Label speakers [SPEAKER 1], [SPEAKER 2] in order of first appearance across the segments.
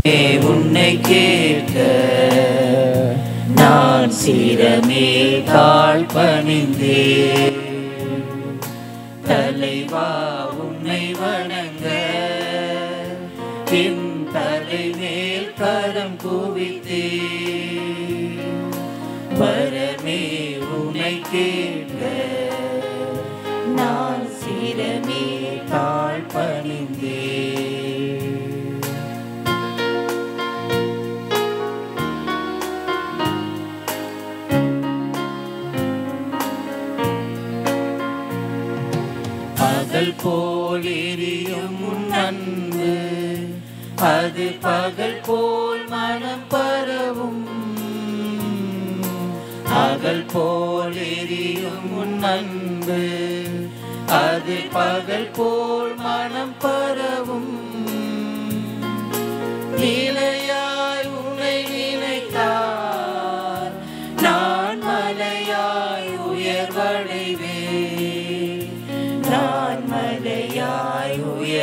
[SPEAKER 1] உன்னை கேட்க நான் சிரமே தாழ் பணிந்தே தலைவா உன்னை வணங்க என் தலை மேல் கரம் குவித்தே வரமே உன்னை கேட்க நான் சிரமே தாழ் பணிந்தே பகல் போல் எரியும் உன் அன்பு அது பகல் போல் மனம் பரவும் பகல் போல் எரியும் உன் அன்பு அது பகல் போல் மனம் பரவும் நிலையாய் உன்னை நினைத்தார் நான் மலையாய் உயர்வடைவேன் நான் மலையாய்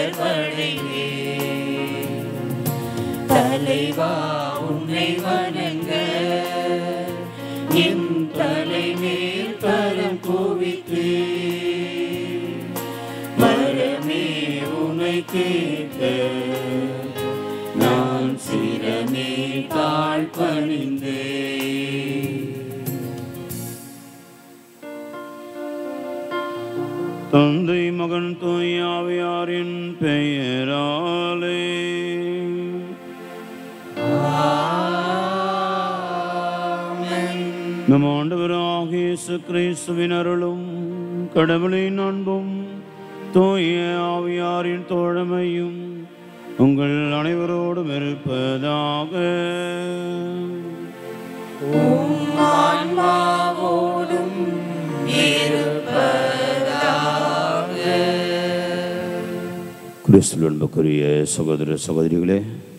[SPEAKER 1] உயர்வடைவேன் தலைவா உன்னை வணங்க என் தலை மேல் கரம் குவித்து மரமே உன்னை கேட்க நான் சிரமே தாழ் பணிந்தே
[SPEAKER 2] தந்தை மகன் தூயாவியாரின் பெயராலே நம் ஆண்டவராக இயேசு கிறிஸ்துவின் அருளும் கடவுளின் அன்பும் தூய ஆவியாரின் தோழமையும் உங்கள் அனைவரோடும் இருப்பதாக
[SPEAKER 1] ஆன்மாவோடும்
[SPEAKER 2] கிறிஸ்துவ அன்புக்குரிய சகோதர சகோதரிகளே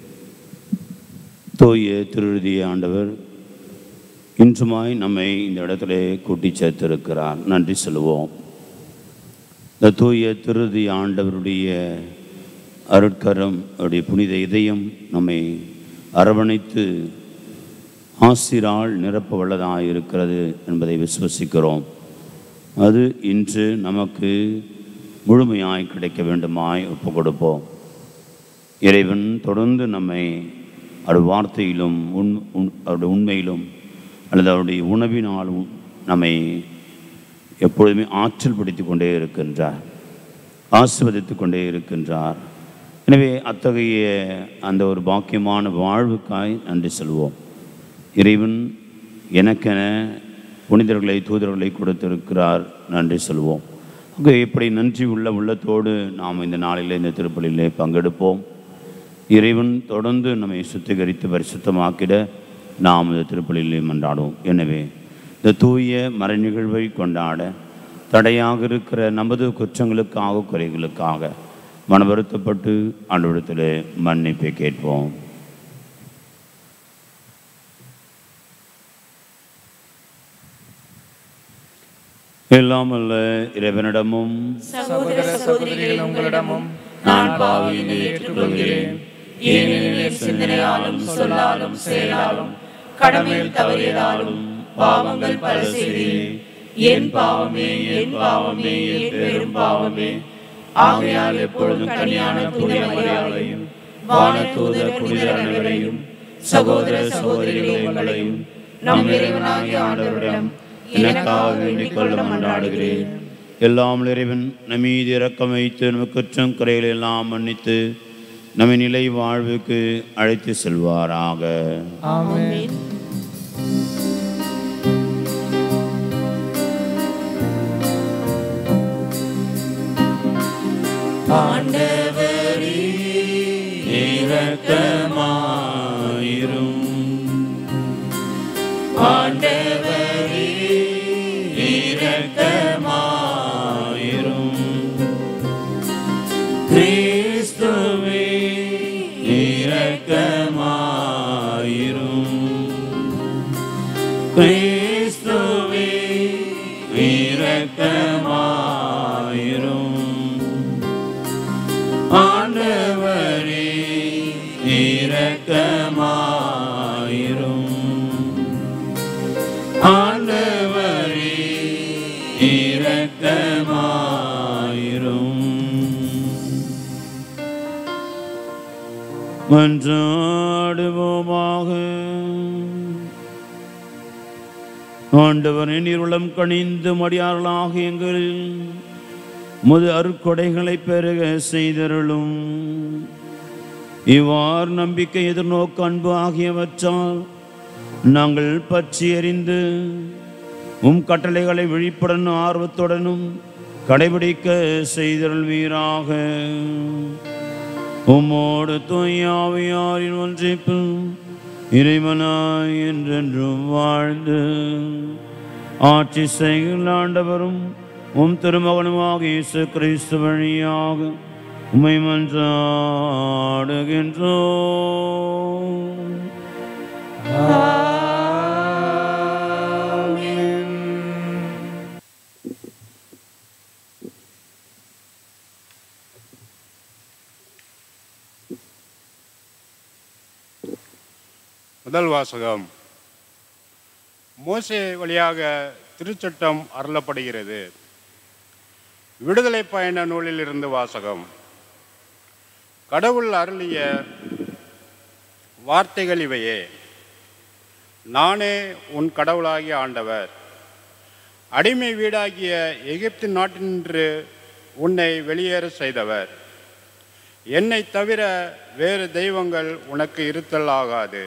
[SPEAKER 2] தூய திருழுதிய ஆண்டவர் இன்றுமாய் நம்மை இந்த இடத்துல கூட்டி சேர்த்திருக்கிறார் நன்றி சொல்லுவோம் இந்த தூய திருதி ஆண்டவருடைய அருட்கரம் அவருடைய புனித இதயம் நம்மை அரவணைத்து ஆசிரால் நிரப்ப வல்லதாக இருக்கிறது என்பதை விசுவசிக்கிறோம் அது இன்று நமக்கு முழுமையாய் கிடைக்க வேண்டுமாய் ஒப்பு கொடுப்போம் இறைவன் தொடர்ந்து நம்மை அவருடைய வார்த்தையிலும் உண் உண் அவருடைய உண்மையிலும் அல்லது அவருடைய உணவினால் உ- நம்மை எப்பொழுதுமே ஆற்றல் படுத்தி கொண்டே இருக்கின்றார் ஆசிர்வதித்து கொண்டே இருக்கின்றார் எனவே அத்தகைய அந்த ஒரு பாக்கியமான வாழ்வுக்காய் நன்றி சொல்வோம் இறைவன் எனக்கென புனிதர்களை தூதர்களை கொடுத்திருக்கிறார் நன்றி சொல்வோம் அங்கே இப்படி நன்றி உள்ள உள்ளத்தோடு நாம் இந்த நாளில் இந்த திருப்பலியிலே பங்கெடுப்போம் இறைவன் தொடர்ந்து நம்மை சுத்திகரித்து பரிசுத்தமாக்கிட நாம் இந்த திருப்பலியிலே மன்றாடுவோம் எனவே இந்த தூய மறை நிகழ்வை கொண்டாட தடையாக இருக்கிற நமது குற்றங்களுக்காக குறைகளுக்காக மன வருத்தப்பட்டு ஆண்டவரிடத்தில் மன்னிப்பை கேட்போம் எல்லாம் அல்ல இறைவனிடமும்
[SPEAKER 1] சகோதர சகோதரிகள் உங்களிடமும் நான் பாவியை ஏற்றுக்கொள்கிறேன் ஏனெனில் என் சிந்தனையாலும் சொல்லாலும் செயலாலும் கடமையில் தவறியதாலும் பாவங்கள் பல செய்தேன் என் பாவமே என் பாவமே என் பெரும் பாவமே ஆகையால் எப்பொழுதும் கனியான தூய மரியாதையும் வானதூதர் புனிதர் அனைவரையும் சகோதர சகோதரிகள் உங்களையும் நம் இறைவனாகிய ஆண்டவரிடம் எனக்காக வேண்டிக் கொள்ள மன்றாடுகிறேன்
[SPEAKER 2] எல்லாம் இறைவன் நம் மீது இரக்கம் வைத்து நம்ம குற்றம் குறைகள் எல்லாம் மன்னித்து நம்மை நிலை வாழ்வுக்கு அழைத்து செல்வாராக
[SPEAKER 1] ஆமென் ஆண்டவரே இரக்கமாயிரும் ஆண்டவரே இரக்கமாயிரும் கிறிஸ்துவே இரக்கமாயிரும் கிறிஸ்துவே இரக்கமாயிரும் ஆண்டவரே இரக்கமாயிரும்
[SPEAKER 2] மன்றாடுவோமாக ஆண்டவரின் இருளம் கணிந்து மடியார்களாக எங்களில் முது அருக்கொடைகளை பெருக செய்தருளும் இவ்வாறு நம்பிக்கை எதிர்நோக்கு அன்பு ஆகியவற்றால் நாங்கள் பற்றி எறிந்து உம் கட்டளைகளை விழிப்புடன் ஆர்வத்துடனும் கடைபிடிக்க செய்தருள்வீராக உம்மோடு தூயாவியாரின் ஒன்றிப்பில் இறைவனாய் என்றென்றும் வாழ்ந்து ஆட்சி செய்கிற ஆண்டவரும் உம் திருமகனுமாக இயேசு கிறிஸ்து வழியாக உம்மை மன்றாடுகின்றோம்
[SPEAKER 3] முதல் வாசகம் மோசே வழியாக திருச்சட்டம் அருளப்படுகிறது விடுதலை பயண நூலிலிருந்து வாசகம் கடவுள் அருளிய வார்த்தைகள் இவையே நானே உன் கடவுளாகிய ஆண்டவர் அடிமை வீடாகிய எகிப்து நாட்டினின்று உன்னை வெளியேற செய்தவர் என்னை தவிர வேறு தெய்வங்கள் உனக்கு இருத்தல் ஆகாது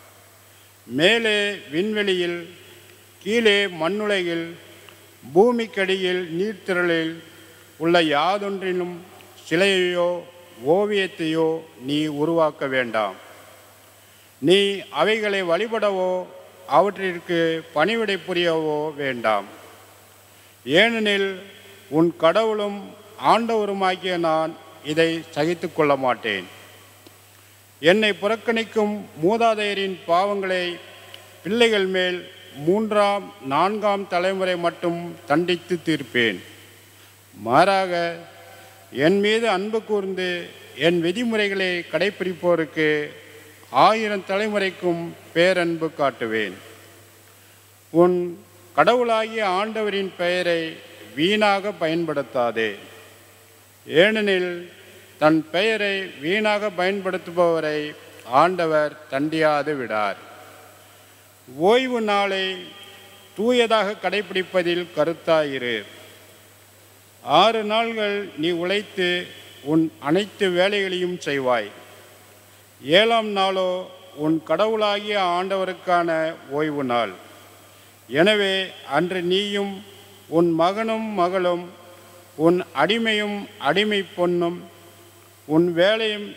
[SPEAKER 3] மேலே விண்வெளியில் கீழே மண்ணுலகில் பூமிக்கடியில் நீர்த்திரளில் உள்ள யாதொன்றிலும் சிலையையோ ஓவியத்தையோ நீ உருவாக்க வேண்டாம் நீ அவைகளை வழிபடவோ அவற்றிற்கு பணிவிடை புரியவோ வேண்டாம் ஏனெனில் உன் கடவுளும் ஆண்டவருமாகிய நான் இதை சகித்து கொள்ள மாட்டேன் என்னை புறக்கணிக்கும் மூதாதையரின் பாவங்களை பிள்ளைகள் மேல் மூன்றாம் நான்காம் தலைமுறை மட்டும் தண்டித்து தீர்ப்பேன் மாறாக என் மீது அன்பு கூர்ந்து என் விதிமுறைகளை கடைப்பிடிப்போருக்கு ஆயிரம் தலைமுறைக்கும் பேரன்பு காட்டுவேன் உன் கடவுளாகிய ஆண்டவரின் பெயரை வீணாக பயன்படுத்தாதே ஏனெனில் தன் பெயரை வீணாக பயன்படுத்துபவரை ஆண்டவர் தண்டியாது விடார் ஓய்வு நாளை தூயதாக கடைபிடிப்பதில் கருத்தாயிரு ஆறு நாள்கள் நீ உழைத்து உன் அனைத்து வேலைகளையும் செய்வாய் ஏழாம் நாளோ உன் கடவுளாகிய ஆண்டவருக்கான ஓய்வு நாள் எனவே அன்று நீயும் உன் மகனும் மகளும் உன் அடிமையும் அடிமை பொன்னும் உன் வேலையும்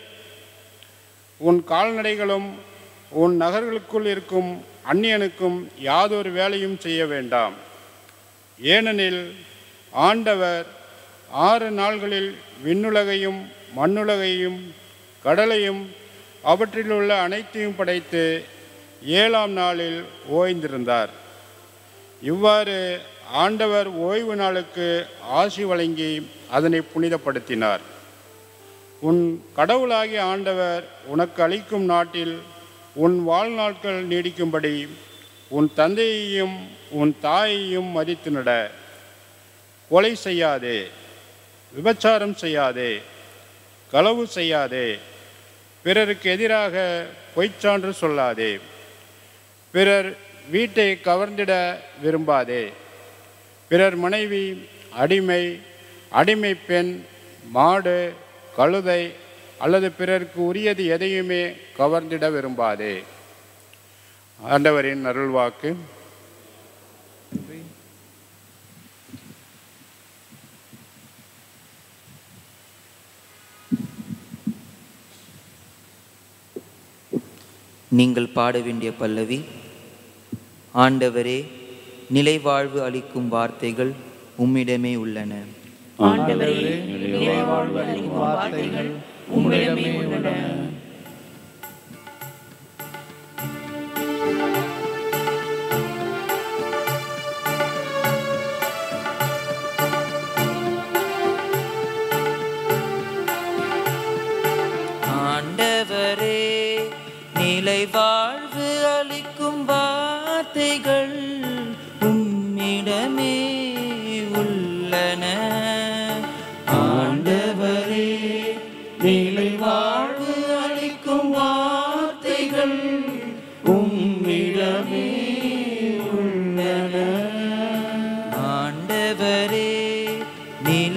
[SPEAKER 3] உன் கால்நடைகளும் உன் நகர்களுக்குள் இருக்கும் அந்நியனுக்கும் யாதொரு வேலையும் செய்ய வேண்டாம் ஏனெனில் ஆண்டவர் ஆறு நாள்களில் விண்ணுலகையும் மண்ணுலகையும் கடலையும் அவற்றிலுள்ள அனைத்தையும் படைத்து ஏழாம் நாளில் ஓய்ந்திருந்தார் இவ்வாறு ஆண்டவர் ஓய்வு நாளுக்கு ஆசி வழங்கி அதனை புனிதப்படுத்தினார் உன் கடவுளாகிய ஆண்டவர் உனக்கு அளிக்கும் நாட்டில் உன் வாழ்நாட்கள் நீடிக்கும்படி உன் தந்தையையும் உன் தாயையும் மதித்து நட கொலை செய்யாதே விபச்சாரம் செய்யாதே களவு செய்யாதே பிறருக்கு எதிராக பொய்ச்சான்று சொல்லாதே பிறர் வீட்டை கவர்ந்திட விரும்பாதே பிறர் மனைவி அடிமை அடிமை பெண் மாடு கழுதை அல்லது பிறருக்கு உரியது எதையுமே கவர்ந்திட விரும்பாதே ஆண்டவரின் அருள்வாக்கு
[SPEAKER 1] நீங்கள் பாட வேண்டிய பல்லவி ஆண்டவரே நிலைவாழ்வு அளிக்கும் வார்த்தைகள் உம்மிடமே உள்ளன
[SPEAKER 4] ஆண்டவரே நிறைவாழ்வு அளிக்கும் வார்த்தைகள் உம்மிடமே உள்ளன
[SPEAKER 1] ஆண்டவரே நிலைவாழ்வு அளிக்கும் வார்த்தைகள் உம்மிடமே உள்ளன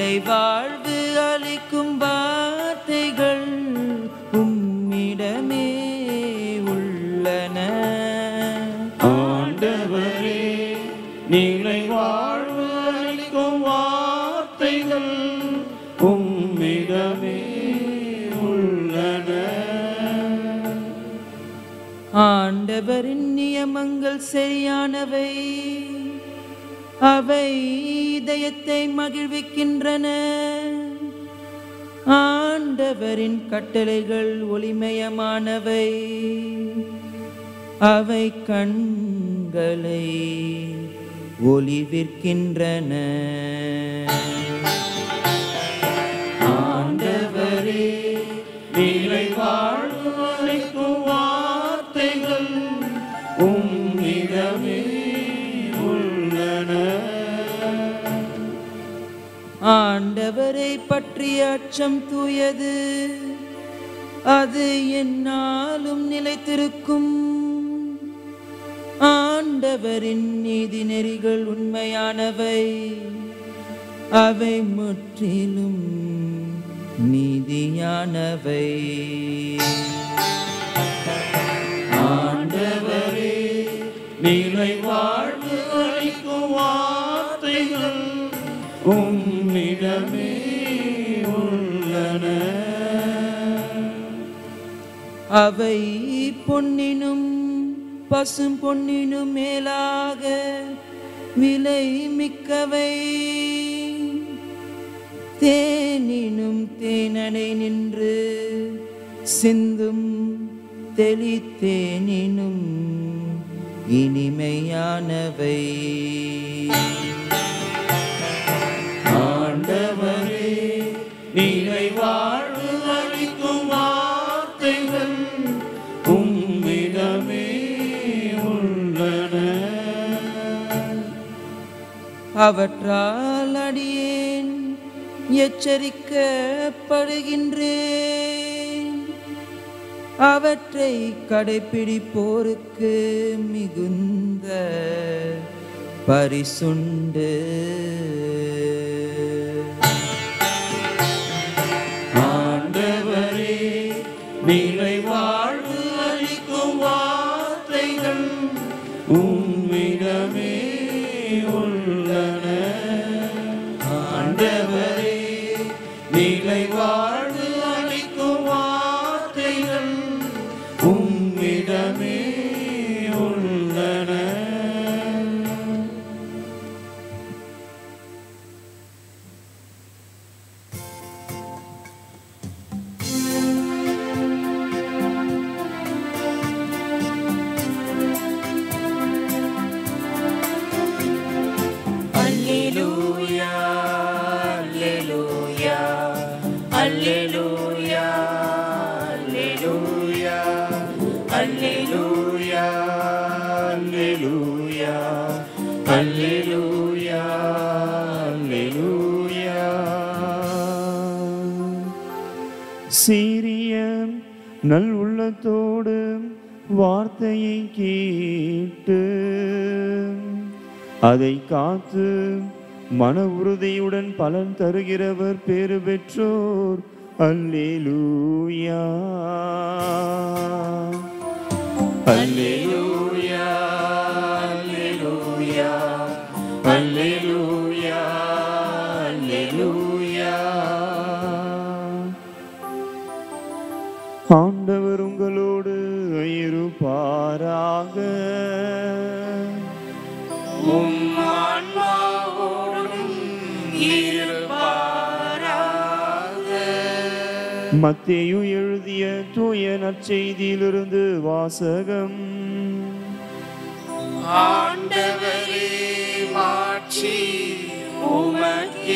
[SPEAKER 1] நிலை வாழ்வு அளிக்கும் வார்த்தைகள் உம்மிடமே உள்ளன
[SPEAKER 2] ஆண்டவரே நீலை வாழ்வு அளிக்கும் வார்த்தைகள் உம்மிடமே உள்ளன
[SPEAKER 1] ஆண்டவரின் நியமங்கள் சரியானவை அவை இதயத்தை மகிழ்விக்கின்றன ஆண்டவரின் கட்டளைகள் ஒளிமயமானவை அவை கண்களை ஒளிவிற்கின்றன
[SPEAKER 2] ஆண்டவரே நீலை வாழ்வு அளிக்கும் வார்த்தைகள் உம்மிடமே உள்ளன
[SPEAKER 1] ஆண்டவரை பற்றிய அச்சம் தூயது அது என்னாலும் நிலைத்திருக்கும் ஆண்டவரின் நீதி நெறிகள் உண்மையானவை அவை முற்றிலும் நீதியானவை
[SPEAKER 2] ஆண்டவரே நீலை வாழ்வு அளிக்கும் வார்த்தைகள் உம்மிடமே உள்ளன
[SPEAKER 1] அவை பொன்னினும் பசும் பொன்னினும் மேலாக விலை மிக்கவை தேனினும் தேனடை நின்று சிந்தும் தெளித்தேனினும் இனிமையானவை
[SPEAKER 2] ஆண்டவரே நீலை வாழ்வு அளிக்கும் வார்த்தைகள் உம்மிடமே உள்ளன
[SPEAKER 1] அவற்றால் அடியேன் எச்சரிக்கப்படுகின்றேன் அவற்றை கடைப்பிடிப்போருக்கு மிகுந்த பரிசுண்டு
[SPEAKER 2] ஆண்டவரே நீலை வாழ்வு அளிக்கும் வார்த்தைகள் உம்மிடமே உள்ளன ஆண்டவரே நீலை வாழ்வு அளிக்கும் வார்த்தைகள் உம்மிடமே உள்ளன
[SPEAKER 4] அல்லேலூயா அல்லேலூயா அல்லேலூயா அல்லேலூயா அல்லேலூயா
[SPEAKER 2] அல்லேலூயா அல்லேலூயா அல்லேலூயா சீரிய நல் உள்ளத்தோடு வார்த்தையை கேட்டு அதை காத்து மன உறுதியுடன் பலன் தருகிறவர் பேறு பெற்றோர் அல்லேலூயா அல்லேலூயா அல்லேலூயா அல்லேலூயா அல்லேலூயா ஆண்டவர் உங்களோடு இருப்பாராக மத்தேயு எழுதிய தூய நற்செய்தியிலிருந்து வாசகம்
[SPEAKER 4] ஆண்டவரே மாட்சி உமக்கே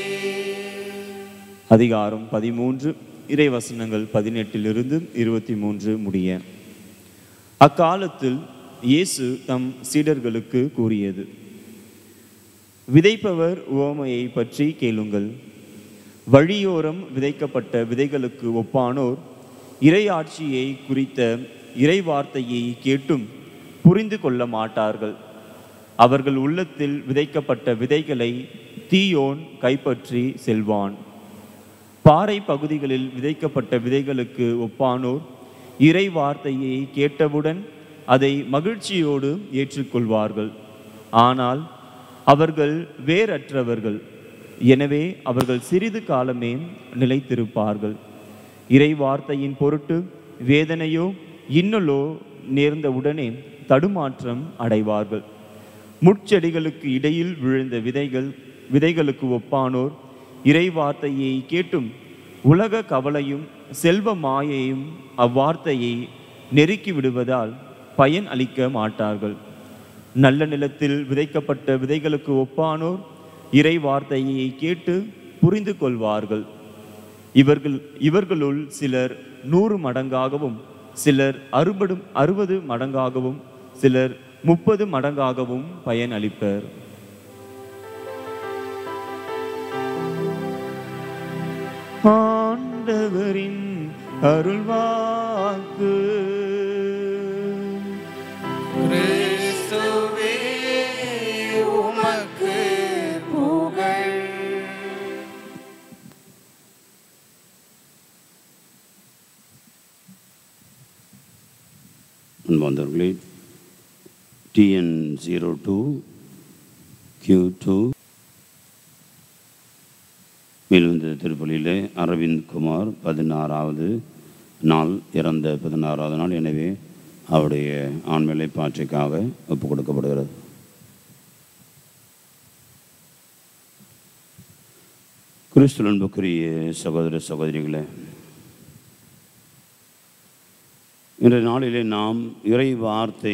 [SPEAKER 2] அதிகாரம் பதிமூன்று இறைவசனங்கள் பதினெட்டிலிருந்து இருபத்தி மூன்று முடிய அக்காலத்தில் இயேசு தம் சீடர்களுக்கு கூறியது விதைப்பவர் உவமையை பற்றி கேளுங்கள் வழியோரம் விதைக்கப்பட்ட விதைகளுக்கு ஒப்பானோர் இறையாட்சியை குறித்த இறை வார்த்தையை கேட்டும் புரிந்து கொள்ள மாட்டார்கள் அவர்கள் உள்ளத்தில் விதைக்கப்பட்ட விதைகளை
[SPEAKER 5] தீயோன் கைப்பற்றி செல்வான் பாறை பகுதிகளில் விதைக்கப்பட்ட விதைகளுக்கு ஒப்பானோர் இறை வார்த்தையை கேட்டவுடன் அதை மகிழ்ச்சியோடு ஏற்றுக்கொள்வார்கள் ஆனால் அவர்கள் வேரற்றவர்கள் எனவே அவர்கள் சிறிது காலமே நிலைத்திருப்பார்கள் இறை வார்த்தையின் பொருட்டு வேதனையோ இன்னலோ நேர்ந்தவுடனே தடுமாற்றம் அடைவார்கள் முட்செடிகளுக்கு இடையில் விழுந்த விதைகள் விதைகளுக்கு ஒப்பானோர் இறை வார்த்தையை கேட்டும் உலக கவலையும் செல்வ மாயையும் அவ்வார்த்தையை நெருக்கி விடுவதால் பயன் அளிக்க மாட்டார்கள் நல்ல நிலத்தில் விதைக்கப்பட்ட விதைகளுக்கு ஒப்பானோர் இறை வார்த்தையை கேட்டு புரிந்து கொள்வார்கள் இவர்கள் இவர்களுள் சிலர் நூறு மடங்காகவும் சிலர் அறுபடு அறுபது மடங்காகவும் சிலர் முப்பது மடங்காகவும் பயன் அளிப்பர் ஆண்டவரின் அருள்வாக்கு
[SPEAKER 4] கிறிஸ்துவே உமக்கு புகழ்
[SPEAKER 2] அன்பார்ந்தவர்களே TN zero two Q two மேலும் இந்த திருப்பலியிலே அரவிந்த் குமார் பதினாறாவது நாள் இறந்த பதினாறாவது நாள் எனவே அவருடைய ஆண்மையை பாற்றிக்காக ஒப்புக் கொடுக்கப்படுகிறது கிறிஸ்து அன்புக்குரிய சகோதர சகோதரிகளே இன்றைய நாளிலே நாம் இறை வார்த்தை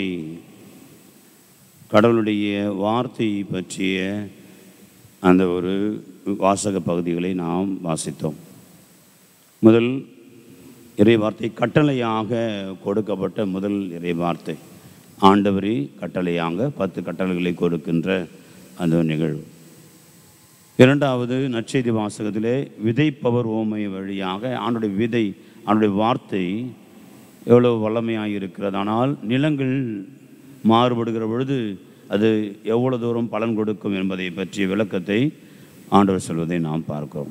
[SPEAKER 2] கடவுளுடைய வார்த்தை பற்றிய அந்த ஒரு வாசக பகுதிகளை நாம் வாசித்தோம் முதல் இறை வார்த்தை கட்டளையாக கொடுக்கப்பட்ட முதல் இறை வார்த்தை ஆண்டவரி கட்டளையாக பத்து கட்டளைகளை கொடுக்கின்ற அந்த நிகழ்வு இரண்டாவது நற்செய்தி வாசகத்திலே விதைப்பவர் ஓமை வழியாக ஆண்டுடைய விதை ஆண்டுடைய வார்த்தை எவ்வளவு வல்லமையாக இருக்கிறது ஆனால் நிலங்கள் மாறுபடுகிற பொழுது அது எவ்வளவு தூரம் பலன் கொடுக்கும் என்பதை பற்றிய விளக்கத்தை ஆண்டவர் சொல்வதை நாம் பார்க்கிறோம்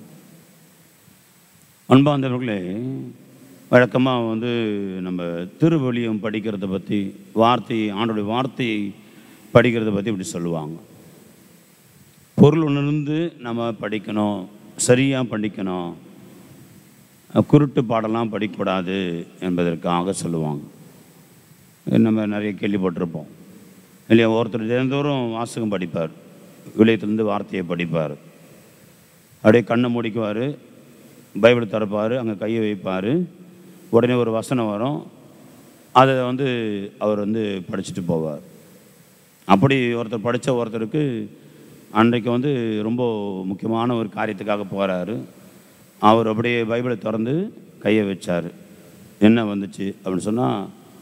[SPEAKER 2] அன்பார்ந்தவர்களே வழக்கமாக வந்து நம்ம திருவழியம் படிக்கிறத பற்றி வார்த்தையை ஆண்டுடைய வார்த்தையை படிக்கிறத பற்றி இப்படி சொல்லுவாங்க பொருள் உணர்ந்து நம்ம படிக்கணும் சரியாக படிக்கணும் குருட்டு பாடலாம் படிக்கக்கூடாது என்பதற்காக சொல்லுவாங்க நம்ம நிறைய கேள்விப்பட்டிருப்போம் இல்லையா ஒருத்தர் தினந்தோறும் வாசகம் படிப்பார் விளையத்துலேருந்து வார்த்தையை படிப்பார் அப்படியே கண்ணை மூடிக்குவார் பைபிள் திறப்பார் அங்கே கையை வைப்பார் உடனே ஒரு வசனம் வரும் அதை வந்து அவர் வந்து படிச்சுட்டு போவார் அப்படி ஒருத்தர் படித்த ஒருத்தருக்கு அன்றைக்கு வந்து ரொம்ப முக்கியமான ஒரு காரியத்துக்காக போகிறாரு அவர் அப்படியே பைபிளை திறந்து கையை வச்சார் என்ன வந்துச்சு அப்படின்னு சொன்னால்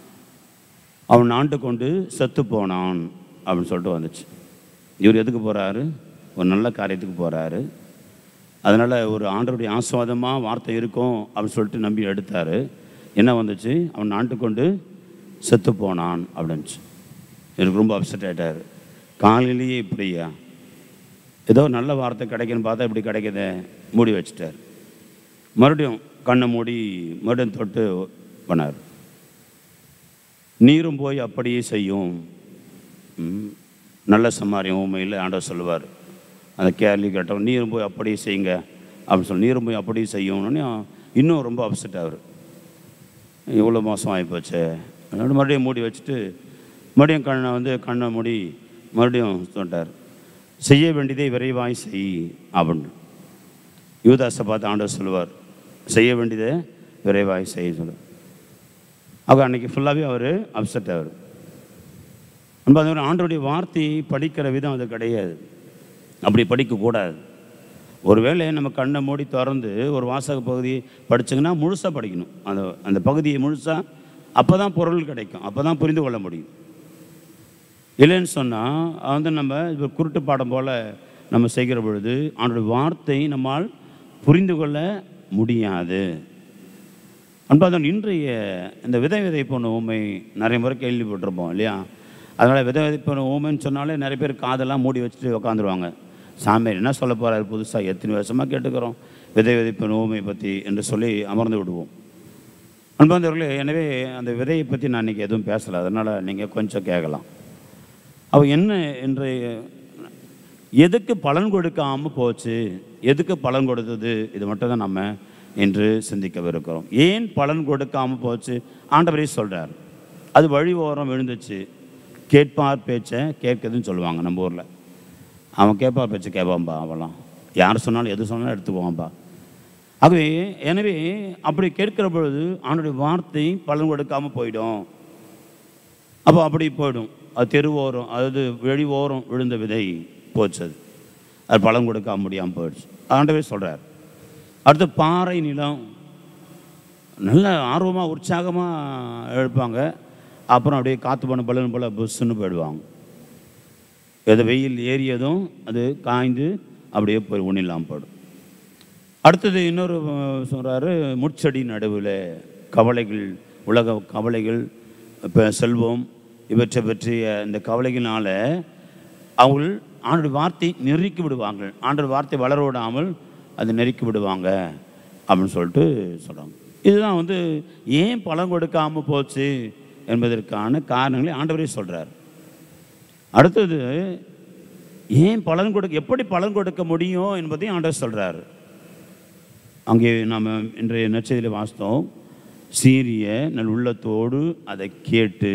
[SPEAKER 2] அவன் ஆண்டு கொண்டு செத்து போனான் அப்படின்னு சொல்லிட்டு வந்துச்சு இவர் எதுக்கு போகிறாரு ஒரு நல்ல காரியத்துக்கு போகிறாரு அதனால் ஒரு ஆண்டருடைய ஆஸ்வாதமாக வார்த்தை இருக்கும் அப்படின்னு சொல்லிட்டு நம்பி எடுத்தார் என்ன வந்துச்சு அவன் ஆண்டு கொண்டு செத்து போனான் அப்படின்ச்சு எனக்கு ரொம்ப அப்செட் ஆகிட்டார் காலையிலேயே இப்படியா ஏதோ நல்ல வார்த்தை கிடைக்குன்னு பார்த்தா இப்படி கிடைக்குதே மூடி வச்சிட்டார் மறுபடியும் கண்ணை மூடி மறுபடியும் தொட்டு பண்ணார் நீரும் போய் அப்படியே செய்யும் ம். நல்ல சமாரியம் உண்மையில் ஆண்டவர் சொல்லுவார் அந்த கேள்வி கேட்டவன் நீரும் போய் அப்படியே செய்யுங்க அப்படின்னு சொல்லி நீரும் போய் அப்படியே செய்யும்னு இன்னும் ரொம்ப அப்செட் ஆகுது இவ்வளோ மோசம் ஆகிப்போச்சு அதனால மறுபடியும் மூடி வச்சுட்டு மறுபடியும் கண்ணை வந்து கண்ணை மூடி மறுபடியும் சொல்லிட்டார் செய்ய வேண்டியதை விரைவாய் செய் அப்படின்னு யூதாஸை பார்த்து ஆண்டவர் சொல்லுவார் செய்ய வேண்டியதை விரைவாய் செய்ய சொல்லுவார் அவர் அன்னைக்கு ஃபுல்லாகவே அவர் அப்செட் ஆவார் அன்பு ஆண்டோடைய வார்த்தையை படிக்கிற விதம் அது கிடையாது அப்படி படிக்கக்கூடாது ஒருவேளை நம்ம கண்ணை மூடி திறந்து ஒரு வாசக பகுதியை படிச்சீங்கன்னா முழுசாக படிக்கணும் அந்த அந்த பகுதியை முழுசாக அப்போ தான் பொருள் கிடைக்கும் அப்போ தான் புரிந்து கொள்ள முடியும் இல்லைன்னு சொன்னால் வந்து நம்ம இப்போ குருட்டு பாடம் போல் நம்ம செய்கிற பொழுது அவனுடைய வார்த்தை நம்மால் புரிந்து கொள்ள முடியாது அன்பாதான் இன்றைய இந்த விதை விதைப்போன ஊமை நிறைய முறை கேள்விப்பட்டிருப்போம் இல்லையா அதனால் விதை விதைப்போன ஊமைன்னு சொன்னாலே நிறைய பேர் காதெல்லாம் மூடி வச்சுட்டு உட்காந்துருவாங்க சாமியார் என்ன சொல்ல போகிறார் புதுசாக எத்தனை வருஷமாக கேட்டுக்கிறோம் விதை விதைப்பின் ஊமை பற்றி என்று சொல்லி அமர்ந்து விடுவோம் அன்பாந்தவர்களே எனவே அந்த விதையை பற்றி நான் இன்றைக்கி எதுவும் பேசலை அதனால் நீங்கள் கொஞ்சம் கேட்கலாம் அவ என்ன என்று எதுக்கு பலன் கொடுக்காமல் போச்சு எதுக்கு பலன் கொடுத்தது இது மட்டும் தான் நம்ம இன்று சிந்திக்கவிருக்கிறோம் ஏன் பலன் கொடுக்காமல் போச்சு ஆண்டவரே சொல்கிறார் அது வழி ஓரம் விழுந்துச்சு கேட்பார் பேச்சை கேட்குதுன்னு சொல்லுவாங்க நம்ம ஊரில் அவன் கேட்பார் பேச்சை கேட்பான்பா அவெல்லாம் யார் சொன்னாலும் எது சொன்னாலும் எடுத்துக்குவான்பா ஆகவே எனவே அப்படி கேட்கிற பொழுது அவனுடைய வார்த்தை பலன் கொடுக்காமல் போயிடும் அப்போ அப்படி போயிடும் அது தெருவோரம் அதாவது வெளி ஓரம் விழுந்த விதை போச்சு அது அது பலன் கொடுக்க முடியாமல் போயிடுச்சு ஆண்டவே சொல்கிறார் அடுத்து பாறை நிலம் நல்ல ஆர்வமாக உற்சாகமாக எழுப்பாங்க அப்புறம் அப்படியே காற்று போன பலன் போல் புஷ்ஷுன்னு போயிடுவாங்க எது வெயில் ஏறியதும் அது காய்ந்து அப்படியே போய் ஒன்றும் இல்லாமல் போயிடும் அடுத்தது இன்னொரு சொல்கிறாரு முட்செடி நடுவில் கவலைகள் உலக கவலைகள் இப்போ செல்வம் இவற்றை பற்றிய இந்த கவலைகளினால அவங்கள் ஆண்டோட வார்த்தை நெருக்கி விடுவாங்க ஆண்டோட வார்த்தை வளர விடாமல் அதை நெருக்கி விடுவாங்க அப்படின்னு சொல்லிட்டு சொல்கிறாங்க இதுதான் வந்து ஏன் பலன் கொடுக்காமல் போச்சு என்பதற்கான காரணங்களை ஆண்டவரே சொல்கிறார் அடுத்தது ஏன் பலன் கொடுக்க எப்படி பலன் கொடுக்க முடியும் என்பதையும் ஆண்டவர் சொல்கிறார் அங்கே நாம் இன்றைய நற்செய்தியில் வாசித்தோம் சீரிய நல் உள்ளத்தோடு அதை கேட்டு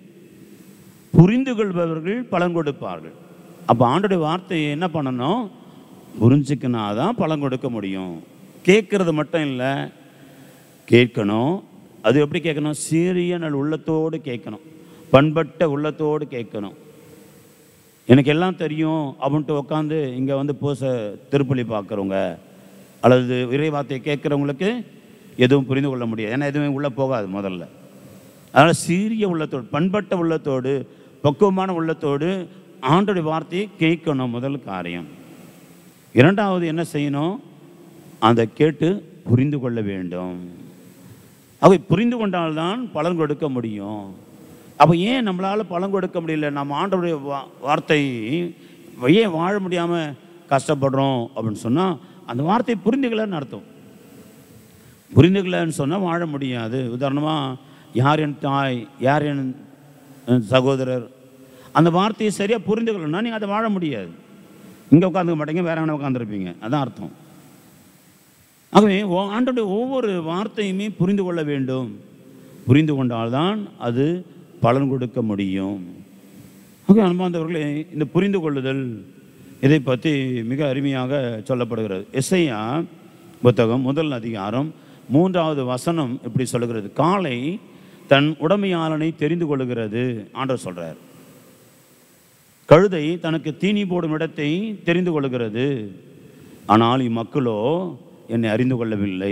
[SPEAKER 2] புரிந்து கொள்பவர்கள் பலன் கொடுப்பார்கள் அப்போ ஆண்டுடைய வார்த்தையை என்ன பண்ணணும் புரிஞ்சுக்கினா தான் பலன் கொடுக்க முடியும் கேட்கறது மட்டும் இல்லை கேட்கணும் அது எப்படி கேட்கணும் சீரிய நல் உள்ளத்தோடு கேட்கணும் பண்பட்ட உள்ளத்தோடு கேட்கணும் எனக்கு எல்லாம் தெரியும் அப்படின்ட்டு உட்காந்து இங்கே வந்து பூச திருப்பலி பார்க்குறவங்க அல்லது இறை வார்த்தையை கேட்குறவங்களுக்கு எதுவும் புரிந்து கொள்ள முடியாது ஏன்னா எதுவுமே உள்ளே போகாது முதல்ல அதனால் சீரிய உள்ளத்தோடு பண்பட்ட உள்ளத்தோடு பக்குவமான உள்ளத்தோடு ஆண்டோடைய வார்த்தையை கேட்கணும் முதல் காரியம் இரண்டாவது என்ன செய்யணும் அதை கேட்டு புரிந்து கொள்ள வேண்டும் அவை புரிந்து கொண்டால்தான் பலன் கொடுக்க முடியும் அப்போ ஏன் நம்மளால் பலன் கொடுக்க முடியல நம்ம ஆண்டவருடைய வா வார்த்தை ஏன் வாழ முடியாமல் கஷ்டப்படுறோம் அப்படின்னு சொன்னால் அந்த வார்த்தையை புரிந்துக்கலன்னு அர்த்தம் புரிந்துக்கலன்னு சொன்னால் வாழ முடியாது உதாரணமாக யார் என் தாய் யார் என் சகோதரர் அந்த வார்த்தையை சரியாக புரிந்துக்கலன்னா நீங்கள் அதை வாழ முடியாது இங்கே உட்காந்துக்க மாட்டீங்க வேற எங்கே உட்காந்துருப்பீங்க அதான் அர்த்தம் ஆகவே ஓ- ஆண்டோடைய ஒவ்வொரு வார்த்தையுமே புரிந்து கொள்ள வேண்டும் புரிந்து கொண்டால்தான் அது பலன் கொடுக்க முடியும் ஆகவே அன்பார்ந்தவர்களே இந்த புரிந்து கொள்ளுதல் இதை பற்றி மிக அருமையாக சொல்லப்படுகிறது எஸ்ஐயா புத்தகம் முதல் அதிகாரம் மூன்றாவது வசனம் இப்படி சொல்லுகிறது காலை தன் உடமையாளனை தெரிந்து கொள்ளுகிறது ஆண்டவர் சொல்றார் கழுதை தனக்கு தீனி போடும் இடத்தை தெரிந்து கொள்கிறது ஆனால் இம்மக்களோ என்னை அறிந்து கொள்ளவில்லை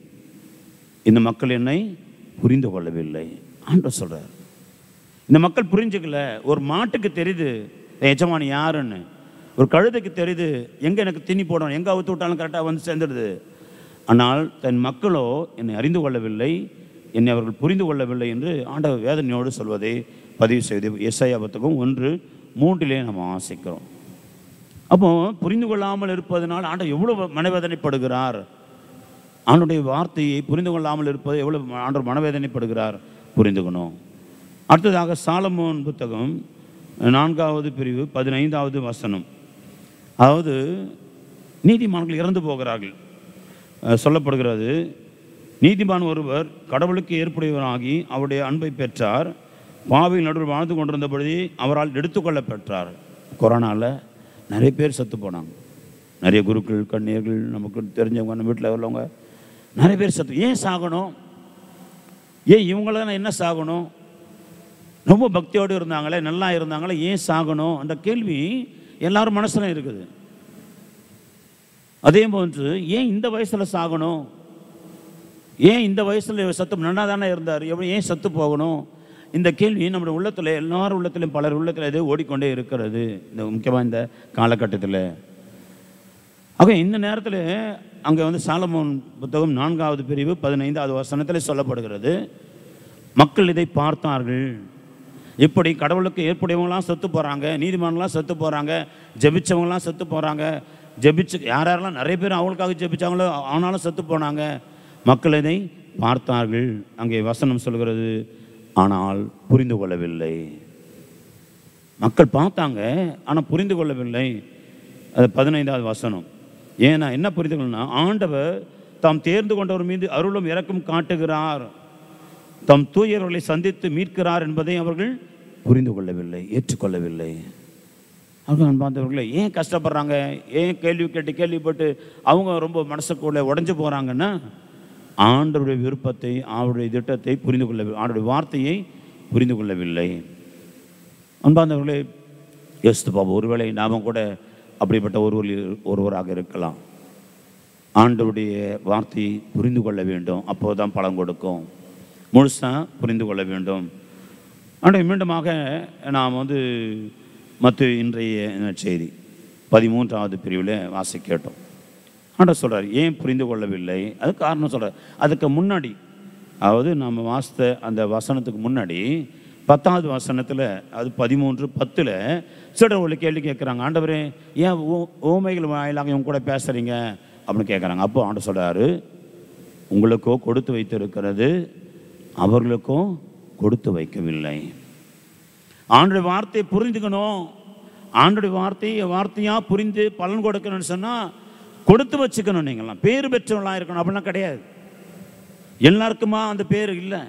[SPEAKER 2] இந்த மக்கள் என்னை புரிந்து கொள்ளவில்லை ஆண்டவர் சொல்றார் இந்த மக்கள் புரிஞ்சுக்கல ஒரு மாட்டுக்கு தெரியுது என் எஜமானி யாருன்னு ஒரு கழுதைக்கு தெரியுது எங்கே எனக்கு தீனி போடணும் எங்கே அவுத்து விட்டாலும் கரெக்டாக வந்து சேர்ந்துடுது ஆனால் தன் மக்களோ என்னை அறிந்து கொள்ளவில்லை என்னை அவர்கள் புரிந்து கொள்ளவில்லை என்று ஆண்டவர் வேதனையோடு சொல்வதை பதிவு செய்து எஸ்ஐயாபத்துக்கும் ஒன்று மூன்றிலே நம்ம ஆசைக்கிறோம் அப்போ புரிந்து கொள்ளாமல் இருப்பதனால் ஆண்டவர் எவ்வளவு மனவேதனைப்படுகிறார் ஆண்டுடைய வார்த்தையை புரிந்து கொள்ளாமல் இருப்பது எவ்வளவு ஆண்டவர் மனவேதனைப்படுகிறார் புரிந்துக்கணும் அடுத்ததாக சாலமோன் புத்தகம் நான்காவது பிரிவு பதினைந்தாவது வசனம் அதாவது நீதிமான்கள் இறந்து போகிறார்கள் அஹ் சொல்லப்படுகிறது நீதிமான் ஒருவர் கடவுளுக்கு ஏற்புடையவராகி அவருடைய அன்பை பெற்றார் பாவியில் நடுவில் வாழ்ந்து கொண்டிருந்தபடி அவரால் எடுத்துக்கொள்ள பெற்றார் கொரோனாவில் நிறைய பேர் செத்து போனாங்க நிறைய குருக்கள் கண்ணியர்கள் நமக்கு தெரிஞ்சவங்க நம்ம வீட்டில் உள்ளவங்க நிறைய பேர் செத்து ஏன் சாகணும் ஏன் இவங்களாம் என்ன சாகணும் ரொம்ப பக்தியோடு இருந்தாங்களே நல்லா இருந்தாங்களே ஏன் சாகணும் அந்த கேள்வி எல்லாரும் மனசுல இருக்குது அதே போன்று ஏன் இந்த வயசுல சாகணும் ஏன் இந்த வயசுல சத்து நல்லா தானே இருந்தார் எவ்வளோ ஏன் சத்து போகணும் இந்த கேள்வி நம்முடைய உள்ளத்தில் எல்லார் உள்ளத்திலும் பலர் உள்ளத்தில் இது ஓடிக்கொண்டே இருக்கிறது இந்த முக்கியமாக இந்த காலகட்டத்தில் ஆக இந்த நேரத்தில் அங்கே வந்து சாலமோன் புத்தகம் நான்காவது பிரிவு பதினைந்தாவது வசனத்தில் சொல்லப்படுகிறது மக்கள் இதை பார்த்தார்கள் இப்படி கடவுளுக்கு ஏற்புடையவங்களாம் செத்து போகிறாங்க நீதிமான்களாம் செத்து போகிறாங்க ஜெபிச்சவங்களாம் செத்து போகிறாங்க ஜெபிச்சு யார் யாரெல்லாம் நிறைய பேர் அவங்களுக்காக ஜெபிச்சாங்களோ ஆனாலும் செத்து போனாங்க மக்கள் இதை பார்த்தார்கள் அங்கே வசனம் சொல்கிறது ஆனால் புரிந்து கொள்ளவில்லை மக்கள் பார்த்தாங்க ஆனால் புரிந்து கொள்ளவில்லை அது பதினைந்தாவது வசனம் ஏன்னா என்ன புரிந்து கொள்ளணும்னா ஆண்டவர் தாம் தேர்ந்து கொண்டவர் மீது அருளும் இறக்கும் காட்டுகிறார் தம் தூயவர்களை சந்தித்து மீட்கிறார் என்பதை அவர்கள் புரிந்து கொள்ளவில்லை ஏற்றுக்கொள்ளவில்லை அவர்கள் அன்பார்ந்தவர்களே ஏன் கஷ்டப்படுறாங்க ஏன் கேள்வி கேட்டு கேள்விப்பட்டு அவங்க ரொம்ப மனசுக்குள்ள உடஞ்சு போகிறாங்கன்னா ஆண்டவருடைய விருப்பத்தை அவருடைய திட்டத்தை புரிந்து கொள்ளவில்லை ஆண்டருடைய வார்த்தையை புரிந்து கொள்ளவில்லை அன்பார்ந்தவர்களே யோசித்து பாபு ஒருவேளை நாம கூட அப்படிப்பட்ட ஒருவர் ஒருவராக இருக்கலாம் ஆண்டவருடைய வார்த்தையை புரிந்து கொள்ள வேண்டும் அப்போதான் பலன் கொடுக்கும் முழுசாக புரிந்து கொள்ள வேண்டும் ஆண்டு மீண்டுமாக நாம் வந்து மற்ற இன்றைய செய்தி பதிமூன்றாவது பிரிவில் வாசி கேட்டோம் ஆண்டவர் சொல்கிறார் ஏன் புரிந்து கொள்ளவில்லை அது காரணம் சொல்கிறார் அதுக்கு முன்னாடி அதாவது நம்ம வாசித்த அந்த வசனத்துக்கு முன்னாடி பத்தாவது வசனத்தில் அது பதிமூன்று பத்தில் சிலர் ஒரு கேள்வி கேட்குறாங்க ஆண்டவரே ஏன் ஓ- ஓமைகள் வாயிலாக இவங்க கூட பேசுகிறீங்க அப்படின்னு கேட்குறாங்க அப்போ ஆண்டவர் சொல்கிறாரு உங்களுக்கோ கொடுத்து வைத்திருக்கிறது அவர்களுக்கோ கொடுத்து வைக்கவில்லை ஆண்டுடைய வார்த்தையை புரிஞ்சுக்கணும் ஆண்டுடைய வார்த்தையை வார்த்தையாக புரிந்து பலன் கொடுக்கணும்னு சொன்னால் கொடுத்து வச்சுக்கணும் நீங்களாம் பேர் பெற்றவங்களாக இருக்கணும் அப்படிலாம் கிடையாது எல்லாருக்குமா அந்த பேர் இல்லை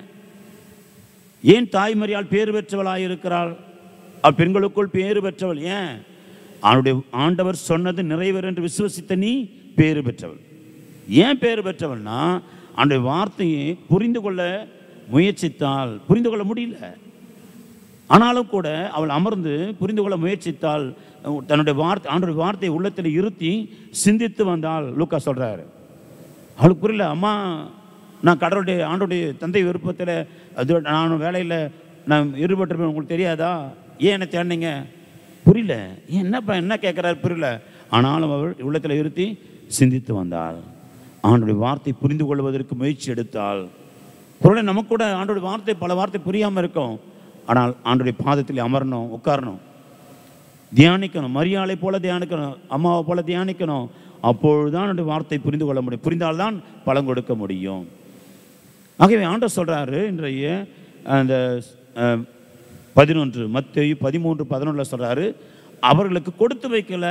[SPEAKER 2] ஏன் தாய்மறியால் பேர் பெற்றவளாக இருக்கிறாள் அவள் பெண்களுக்குள் பேர் பெற்றவள் ஏன் அவனுடைய ஆண்டவர் சொன்னது நிறைவேறு என்று விசுவசித்த நீ பேறு பெற்றவள் ஏன் பேறு பெற்றவள்னா அவனுடைய வார்த்தையை புரிந்து கொள்ள முயற்சித்தால் புரிந்து கொள்ள முடியல ஆனாலும் கூட அவள் அமர்ந்து புரிந்து கொள்ள முயற்சித்தால் தன்னுடைய வார்த்தை ஆண்டுடைய வார்த்தையை உள்ளத்தில் இருத்தி சிந்தித்து வந்தால் லூக்கா சொல்றாரு அவளுக்கு புரியல அம்மா நான் கடவுளுடைய ஆண்டுடைய தந்தை விருப்பத்தில் அது நான் வேலையில் நான் ஈடுபட்டிருப்பேன் உங்களுக்கு தெரியாதா ஏன் என்ன தேடினீங்க புரியல ஏன் என்னப்பா என்ன கேட்குறாரு புரியல ஆனாலும் அவள் உள்ளத்தில் இருத்தி சிந்தித்து வந்தாள் ஆண்டுடைய வார்த்தை புரிந்து கொள்வதற்கு முயற்சி எடுத்தாள் பொருளை நமக்கு கூட ஆண்டோடைய வார்த்தை பல வார்த்தை புரியாமல் இருக்கும் ஆனால் ஆண்டுடைய பாதத்தில் அமரணும் உட்காரணும் தியானிக்கணும் மரியாதை போல தியானிக்கணும் அம்மாவை போல தியானிக்கணும் அப்பொழுதுதான் என்னுடைய வார்த்தை புரிந்து கொள்ள முடியும் புரிந்தால்தான் பலன் கொடுக்க முடியும் ஆகவே ஆண்டவர் சொல்றாரு இன்றைய அந்த அஹ், பதினொன்று மத்தேயு பதிமூன்று பதினொன்றில் சொல்றாரு அவர்களுக்கு கொடுத்து வைக்கல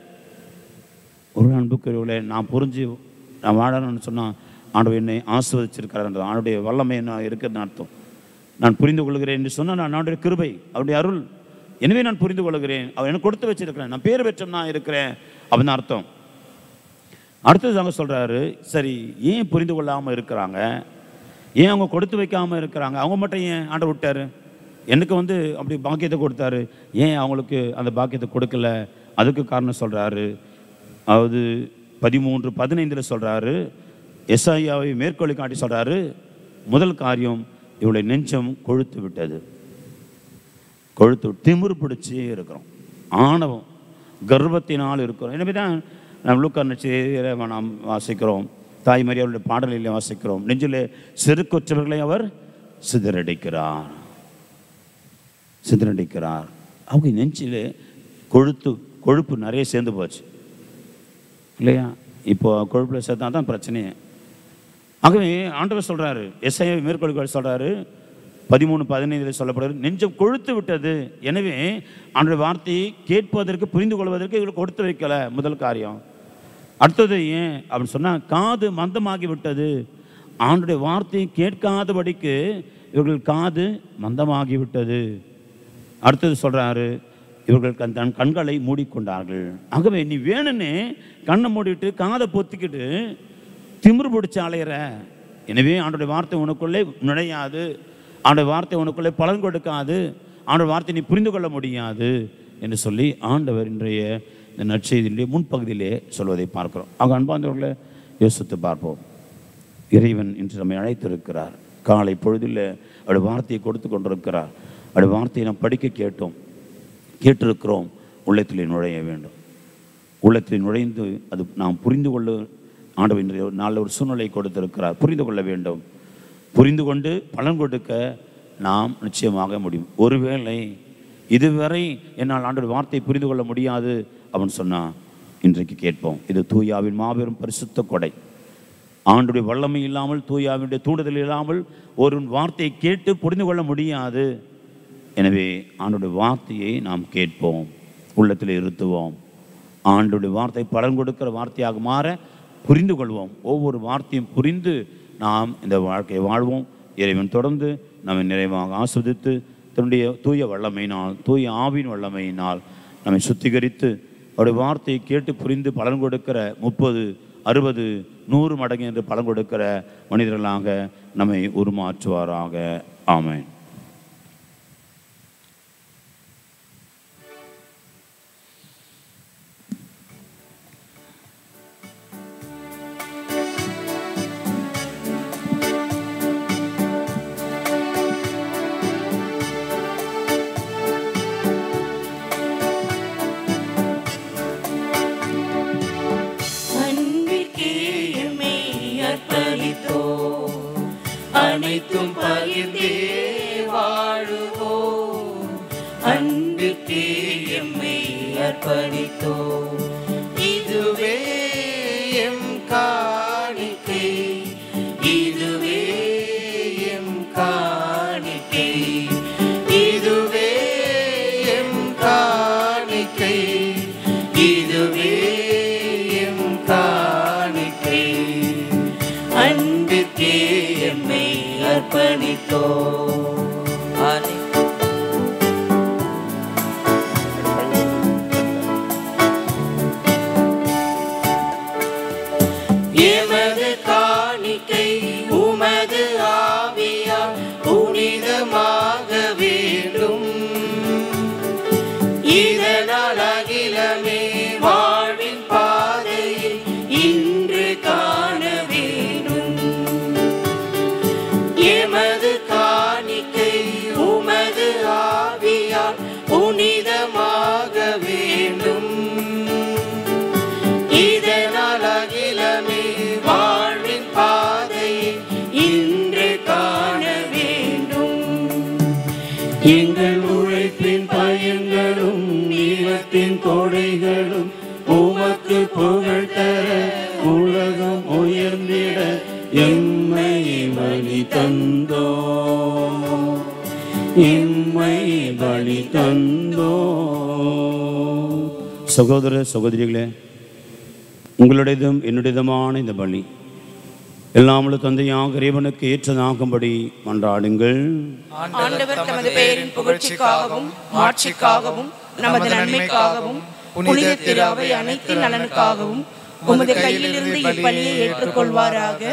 [SPEAKER 2] ஒரு அன்புக்குரியவர்களே நான் புரிஞ்சு நான் வாழணும்னு சொன்னால் ஆண்டவர் என்னை ஆசிர்வதிச்சிருக்கிறார் ஆண்டுடைய வல்லமை என்ன இருக்குதுன்னு அர்த்தம் நான் புரிந்து கொள்கிறேன் என்று சொன்னால் நான் ஆண்டுடைய கிருபை அவருடைய அருள் எனவே நான் புரிந்து கொள்கிறேன் அவர் எனக்கு கொடுத்து வச்சிருக்கிறேன் நான் பேர் பெற்றம் நான் இருக்கிறேன் அப்படின்னு அர்த்தம் அடுத்தது அவங்க சொல்கிறாரு சரி ஏன் புரிந்து கொள்ளாமல் இருக்கிறாங்க ஏன் அவங்க கொடுத்து வைக்காமல் இருக்கிறாங்க அவங்க மட்டும் ஏன் ஆண்டவர் விட்டாரு எனக்கு வந்து அப்படி பாக்கியத்தை கொடுத்தாரு ஏன் அவங்களுக்கு அந்த பாக்கியத்தை கொடுக்கல அதுக்கு காரணம் சொல்கிறாரு அதாவது பதிமூன்று பதினைந்தில் சொல்கிறாரு எஸ்ஐயாவை மேற்கோளி காட்டி சொல்கிறாரு முதல் காரியம் இவளுடைய நெஞ்சம் கொழுத்து விட்டது கொழுத்து திமிரு பிடிச்சி இருக்கிறோம் ஆணவம் கர்வத்தினால் இருக்கிறோம் எனவே தான் நாம் லூக்கா நட்சத்திர நாம் வாசிக்கிறோம் தாய்மறி அவருடைய பாடலிலே வாசிக்கிறோம் நெஞ்சிலே செருக்குற்றவர்களை அவர் சிதறடிக்கிறார் சிதறடிக்கிறார் அவங்க நெஞ்சிலே கொழுத்து கொழுப்பு நிறைய சேர்ந்து போச்சு இல்லையா இப்போ கொழுப்பில் சேர்த்தா தான் பிரச்சனையே ஆகவே ஆண்டவர் சொல்றாரு எஸ்ஐ மேற்கொள்கள் சொல்றாரு பதிமூணு பதினைந்தில் சொல்லப்படுறது நெஞ்சம் கொழுத்து விட்டது எனவே ஆண்டுடைய வார்த்தையை கேட்பதற்கு புரிந்து கொள்வதற்கு இவங்களுக்கு கொடுத்து வைக்கல முதல் காரியம் அடுத்தது ஏன் அப்படின்னு சொன்னால் காது மந்தமாகி விட்டது ஆண்டுடைய வார்த்தையை கேட்காதபடிக்கு இவர்கள் காது மந்தமாகி விட்டது அடுத்தது சொல்றாரு இவர்கள் கண் தன் கண்களை மூடிக்கொண்டார்கள் ஆகவே நீ வேணும்னே கண்ணை மூடிட்டு காதை பொத்திக்கிட்டு திமிரு பிடிச்சு அலையிற எனவே ஆண்டுடைய வார்த்தை உனக்குள்ளே நுழையாது ஆண்டுடைய வார்த்தை உனக்குள்ளே பலன் கொடுக்காது ஆண்டுடைய வார்த்தை நீ புரிந்து கொள்ள முடியாது என்று சொல்லி ஆண்டவர் இன்றைய இந்த நற்செய்தியிலே முன்பகுதியிலே சொல்வதை பார்க்கிறோம் ஆக அன்பார்ந்தவர்களை யோசித்து பார்ப்போம் இறைவன் இன்று நம்மை அழைத்திருக்கிறார் காலை பொழுதில் அவருடைய வார்த்தையை கொடுத்து கொண்டிருக்கிறார் அவருடைய வார்த்தையை நாம் படிக்க கேட்டோம் கேட்டிருக்கிறோம் உள்ளத்திலே நுழைய வேண்டும் உள்ளத்தில் நுழைந்து அது நாம் புரிந்து கொள்ள ஆண்டவர் இன்றைய நாளில் ஒரு சூழ்நிலை கொடுத்திருக்கிறார் புரிந்து கொள்ள வேண்டும் புரிந்து கொண்டு பலன் கொடுக்க நாம் நிச்சயமாக முடியும் ஒருவேளை இதுவரை என்னால் ஆண்டோட வார்த்தையை புரிந்து கொள்ள முடியாது அப்படின்னு சொன்னால் இன்றைக்கு கேட்போம் இது தூயாவின் மாபெரும் பரிசுத்த கொடை ஆண்டுடைய வல்லமை இல்லாமல் தூயாவினுடைய தூண்டுதல் இல்லாமல் ஒரு வார்த்தையை கேட்டு புரிந்து கொள்ள முடியாது எனவே ஆண்டுடைய வார்த்தையை நாம் கேட்போம் உள்ளத்தில் இருத்துவோம் ஆண்டுடைய வார்த்தை பலன் கொடுக்கிற வார்த்தையாக மாற புரிந்து கொள்வோம் ஒவ்வொரு வார்த்தையும் புரிந்து நாம் இந்த வாழ்க்கையை வாழ்வோம் இறைவன் தொடர்ந்து நம்மை நிறைவாக ஆஸ்வதித்து தன்னுடைய தூய வல்லமையினால் தூய ஆவின் வல்லமையினால் நம்மை சுத்திகரித்து அவருடைய வார்த்தையை கேட்டு புரிந்து பலன் கொடுக்கிற முப்பது அறுபது நூறு மடங்கு என்று பலன் கொடுக்கிற மனிதர்களாக நம்மை உருமாற்றுவாராக ஆமென்
[SPEAKER 1] அன்பிற்கே எம்மை அர்ப்பணித்தோ அனைத்தும் பகிர்ந்தே வாழுவோ அன்பிற்கே எம்மை அர்ப்பணித்தோ இதுவே எம் காணிக்கை இதுவே எம் காணிக்கை இதுவே எம் காணிக்கை இதுவே எம் காணிக்கை அன்பிற்கே எம்மை அர்ப்பணித்தோ எமது காணிக்கை உமது ஆவியால் புனிதமாக வேண்டும் இதனால் அகிலமே வாழ்வின் பாதையில் இன்று காண வேண்டும் எமது காணிக்கை உமது ஆவியால் புனிதமாக வேண்டும் இதனால் அகிலமே வாழ்வின் பாதையை இன்று காண வேண்டும் எங்கள் உழைப்பின் பயன்களும் நீளத்தின் கொடைகளும் உமக்கு புகழ் தர உலகம் உயர்ந்திட எம்மை பலி தந்தோ எம்மை பலி தந்தோ
[SPEAKER 2] சகோதர சகோதரிகளே உங்களுடையதும் என்னுடையதுமான இந்த பலி எல்லாமல தந்தையாக இறைவனுக்கு ஏற்றதாகும்படி மன்றாடுங்கள்
[SPEAKER 4] ஆண்டவர் தமது பெயரின் புகழ்ச்சிக்காகவும் மாட்சிக்காகவும் நமது நன்மைக்காகவும் புனித திராவை அனைத்து நலனுக்காகவும் உமது கையிலிருந்து இப்பலியை ஏற்றுக்கொள்வாராக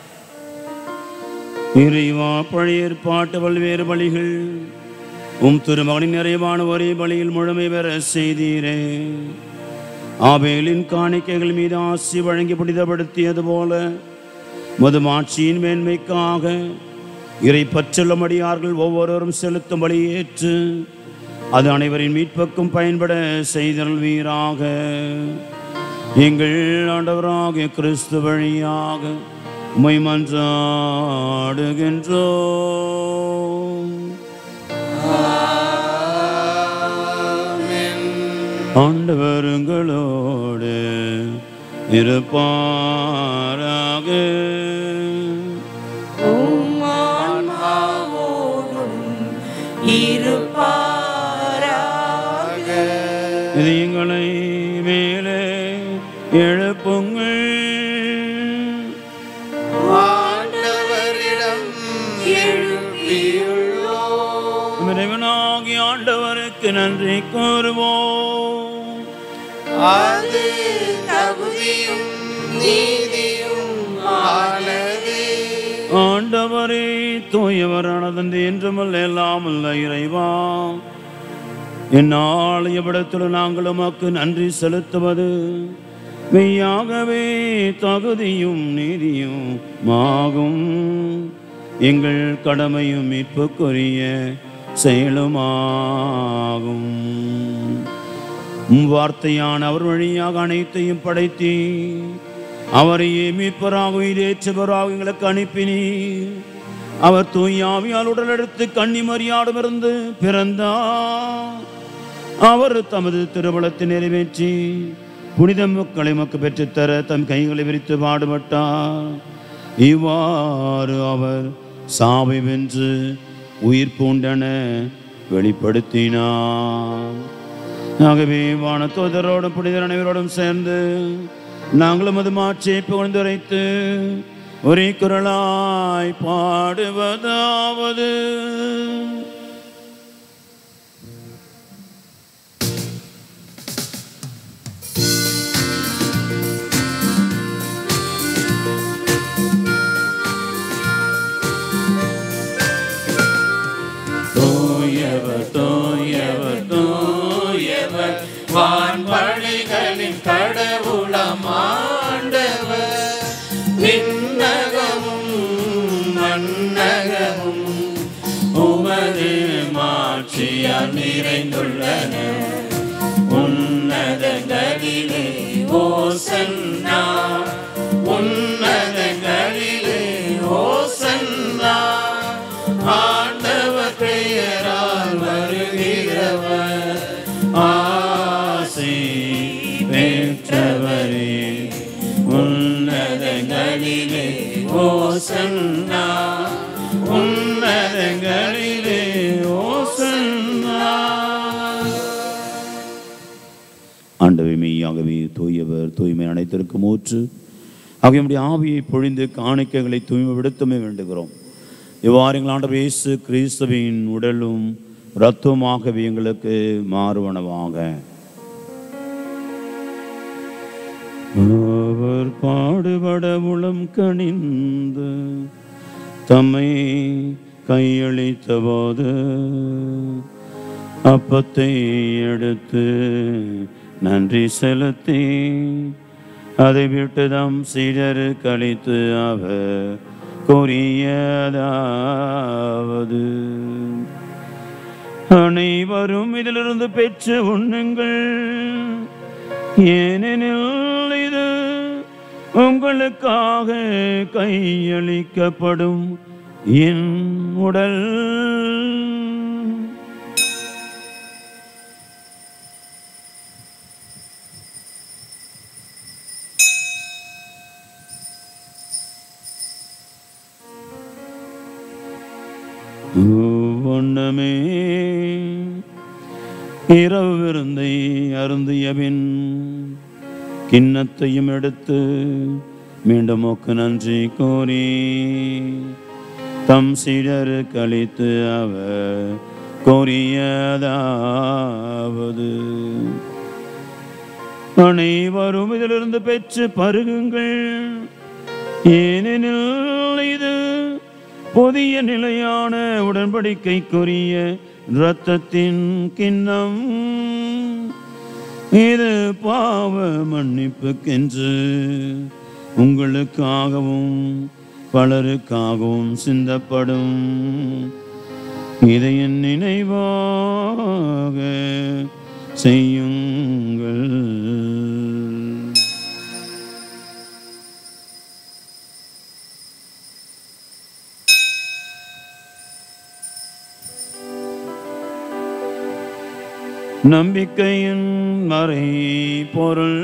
[SPEAKER 2] இறைவா பழைய ஏற்பாட்டு பல்வேறு பலிகள் உம் திருமகனின் நிறைவான ஒரே பலியில் முழுமை பெற செய்தீரே ஆபேலின் காணிக்கைகள் மீது ஆசி வழங்கி புனிதப்படுத்தியது போல மதுமாட்சியின் மேன்மைக்காக இறை பற்றுள்ளமடியார்கள் ஒவ்வொருவரும் செலுத்தும் பலி ஏற்று அது அனைவரின் மீட்புக்கும் பயன்பட செய்தல் வீராக எங்கள் ஆண்டவராகிய கிறிஸ்து வழியாக உமை மன்றாடுகின்றோ ஆண்டவருங்களோடு இருப்பாராக இது எங்களை மேலே எழுப்புங்கள்
[SPEAKER 1] ஆண்டவரிடம் எழுப்பியுள்ளோம்
[SPEAKER 2] இறைவனாகி ஆண்டவருக்கு நன்றி கூறுவோம்
[SPEAKER 1] அது தகுதியும் நீதியும் ஆனது
[SPEAKER 2] ஆண்டவரே தூயவரானதந்து என்றுமல்ல எல்லாமல்ல இறைவா என்னால் எவ்விடத்தில் நாங்கள் உமக்கு நன்றி செலுத்துவது மெய்யாகவே தகுதியும் நீதியும் ஆகும் எங்கள் கடமையும் மீட்புக்குரிய செயலுமாகும் உம் வார்த்தையான அவர் வழியாக அனைத்தையும் படைத்தீ அவரையே மீட்பராக இதேற்றவராக எங்களுக்கு அனுப்பினீர் அவர் தூயாவியால் உடல் எடுத்து கன்னிமரியாடமிருந்து பிறந்தார் அவர் தமது திருவளத்தை நிறைவேற்றி புனித மக்களை மக்கு பெற்றுத்தர தம் கைகளை விரித்து பாடுபட்டார் இவ்வாறு அவர் சாவை வென்று உயிர் பூண்டன வெளிப்படுத்தினார் ஆகவே வானத்தோதரோடும் புனிதர் அனைவரோடும் சேர்ந்து நாங்களும் அது மாற்றியை புகழ்ந்துரைத்து ஒரே குரலாய் பாடுவதாவது
[SPEAKER 1] தூயவர் தூயவர் தூயவர் வான்படைகளின் கடவுளம் ஆண்டவர் விண்ணகமும் மன்னகமும் உமது மாட்சியால் நிறைந்துள்ளன உன்னதங்களிலே ஓசன்னா உன்னதங்களிலே ஓசன்னா ஆண்டவர் பெயரால் வருகிறவர் ஆசி பெற்றவரே உன்னதங்களிலே ஓசன்னா உன்னதங்களிலே ஓசன்னா
[SPEAKER 2] ஆண்டவை மெய்யாகவே தூயவர் தூய்மை அனைத்திற்கும் ஊற்று ஆகிய நம்முடைய ஆவியை பொழிந்து காணிக்கைகளை தூய்மைப்படுத்தமே வேண்டுகிறோம் இவ்வாறு எங்கள் ஆண்டவர் இயேசு கிறிஸ்துவின் உடலும் இரத்தமாகவே எங்களுக்கு மாறுவனவாக அவர் பாடுபட உளம் கணிந்து தம்மை கையளித்த போது அப்பத்தை எடுத்து நன்றி செலுத்தி அதை விட்டு தம் சீடரு கழித்து அவர் கூறியதாவது அனைவரும் இதிலிருந்து பெற்று உண்ணுங்கள் ஏனெனில் இது உங்களுக்காக கையளிக்கப்படும் என் உடல் வண்ணமே இரவு விருந்தை அருந்தியபின் கிண்ணத்தையும் எடுத்து மீண்டும் மொக்கு நன்றி கோரி தம் சீடரு கழித்து அவர் கோரியதாவது அனைவரும் இதிலிருந்து பெற்று பருகுங்கள் ஏனெனில் இது புதிய நிலையான உடன்படிக்கைக்குரிய இரத்தத்தின் கிண்ணம் இது பாவ மன்னிப்புக்கென்று உங்களுக்காகவும் பலருக்காகவும் சிந்தப்படும் இதை என் நினைவாக செய்யுங்கள் நம்பிக்கையின் மறை பொருள்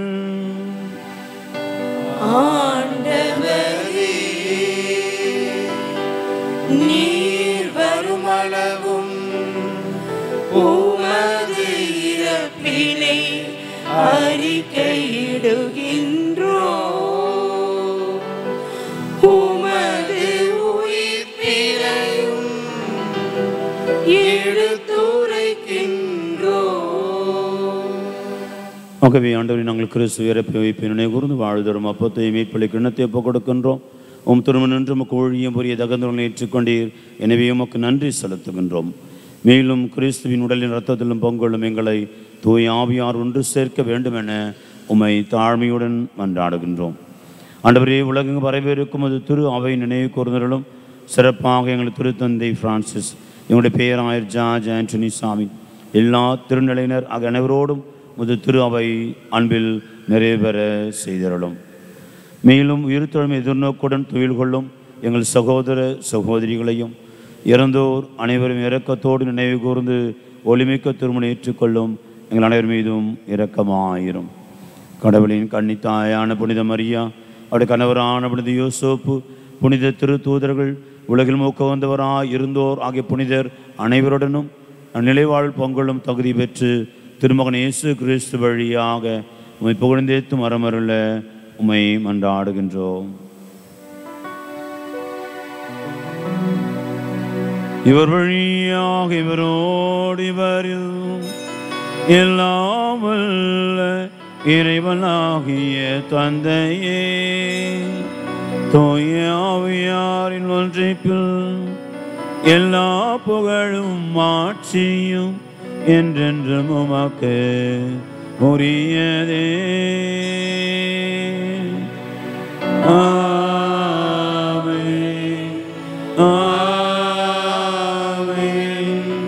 [SPEAKER 4] ஆண்டவரே நீர் வருமளவும் உமது இறப்பினை அறிக்கையிடுகின்றோ உமது உயிர்ப்பினையும் எடுத்துரைக்கின்றோ
[SPEAKER 2] ஆகவே ஆண்டவரை நாங்கள் கிறிஸ்து இறப்பை வைப்பு நினைவு கூர்ந்து வாழ்தரும் அப்பத்தை மீட்பளை கிண்ணத்தை ஒப்புக் கொடுக்கின்றோம் உம் திருமணம் என்று உமக்கு ஊழியம் புரிய தகந்தவர்களை ஏற்றுக்கொண்டீர் எனவே உமக்கு நன்றி செலுத்துகின்றோம் மேலும் கிறிஸ்துவின் உடலின் இரத்தத்திலும் பொங்கலும் எங்களை தூய் ஆவியார் ஒன்று சேர்க்க வேண்டும் என உம்மை தாழ்மையுடன் மன்றாடுகின்றோம் ஆண்டவரே உலகெங்கு வரவேற்கும் அது திரு அவை நினைவு கூர்ந்தர்களும் சிறப்பாக எங்கள் திருத்தந்தை பிரான்சிஸ் எங்களுடைய பேராயர் ஜார்ஜ் ஆண்டனி சாமி எல்லா திருநிலையினர் ஆகிய அனைவரோடும் முது திரு அவை அன்பில் நிறைவேற செய்திருளும் மேலும் உயிர்த்தொழுமை எதிர்நோக்குடன் துயில் கொள்ளும் எங்கள் சகோதர சகோதரிகளையும் இறந்தோர் அனைவரும் இரக்கத்தோடு நினைவு கூர்ந்து ஒளிமிக்க திருமணம் ஏற்றுக்கொள்ளும் எங்கள் அனைவர் மீதும் இரக்கமாயிரும் கடவுளின் கன்னித்தாயான புனித மரியா அவருடைய கணவரான புனித யோசோப்பு புனித திருத்தூதர்கள் உலகில் மூக்க வந்தவராய் இருந்தோர் ஆகிய புனிதர் அனைவருடனும் நிலைவாழ் பொங்கலும் தகுதி பெற்று திருமகன் இயேசு கிறிஸ்து வழியாக உம்மை புகழ்ந்தேத்து மரமருள உம்மை மன்றாடுகின்றோம் இவர் வழியாக இவரோடு இவரில் எல்லாம் வல்ல இறைவனாகிய தந்தையே தூய ஆவியாரின் ஒன்றைப்பில் எல்லா புகழும் மாட்சியும் என்றென்றும் உமக்கு உரியதே ஆமென். ஆமென்.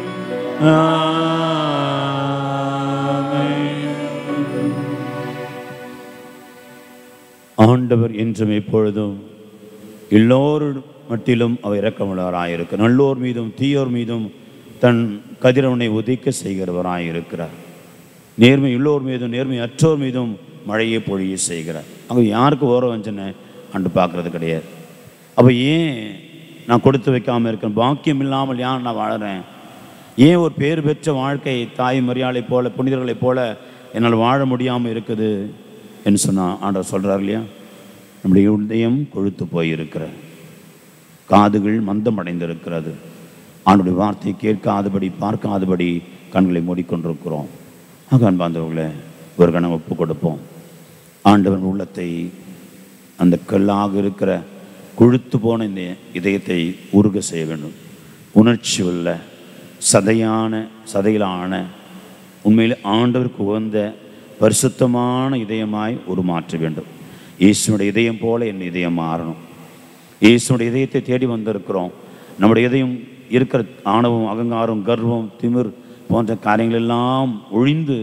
[SPEAKER 2] ஆமென். ஆண்டவர் என்றும் எப்பொழுதும் எல்லோரும் மட்டிலும் அவர் இரக்கமுள்ளவராயிருக்க நல்லோர் மீதும் தீயோர் மீதும் தன் கதிரவனை உதிக்க செய்கிறவராயிருக்கிறார் நேர்மை உள்ளோர் மீதும் நேர்மை அற்றோர் மீதும் மழையை பொழிய செய்கிறார் அவங்க யாருக்கு ஓர வஞ்சனை அண்டு பார்க்கறது கிடையாது அப்போ ஏன் நான் கொடுத்து வைக்காமல் இருக்கேன் பாக்கியம் இல்லாமல் ஏன் நான் வாழறேன் ஏன் ஒரு பேர் பெற்ற வாழ்க்கை தாய் மரியாதை போல புனிதர்களைப் போல என்னால் வாழ முடியாமல் இருக்குது என்று சொன்னால் ஆண்டவர் சொல்கிறார் இல்லையா நம்முடைய உதயம் கொழுத்து போயிருக்கிற காதுகள் மந்தம் அடைந்திருக்கிறது ஆண்டுடைய வார்த்தையை கேட்காதபடி பார்க்காதபடி கண்களை மூடிக்கொண்டிருக்கிறோம் ஆக அன்பாந்தவர்களே ஒரு கணம் ஒப்பு கொடுப்போம் ஆண்டவன் உள்ளத்தை அந்த கல்லாக இருக்கிற கொழுத்து போன இந்த இதயத்தை உருக செய்ய வேண்டும் உணர்ச்சி உள்ள சதையான சதையிலான உண்மையில் ஆண்டவருக்கு உகந்த பரிசுத்தமான இதயமாய் உருமாற்ற வேண்டும் இயேசுனுடைய இதயம் போல என் இதயம் மாறணும் இயேசுனுடைய இதயத்தை தேடி வந்திருக்கிறோம் நம்முடைய இதயம் இருக்கிற ஆணவம் அகங்காரம் கர்வம் திமிர் போன்ற காரியங்கள் எல்லாம் ஒழிந்து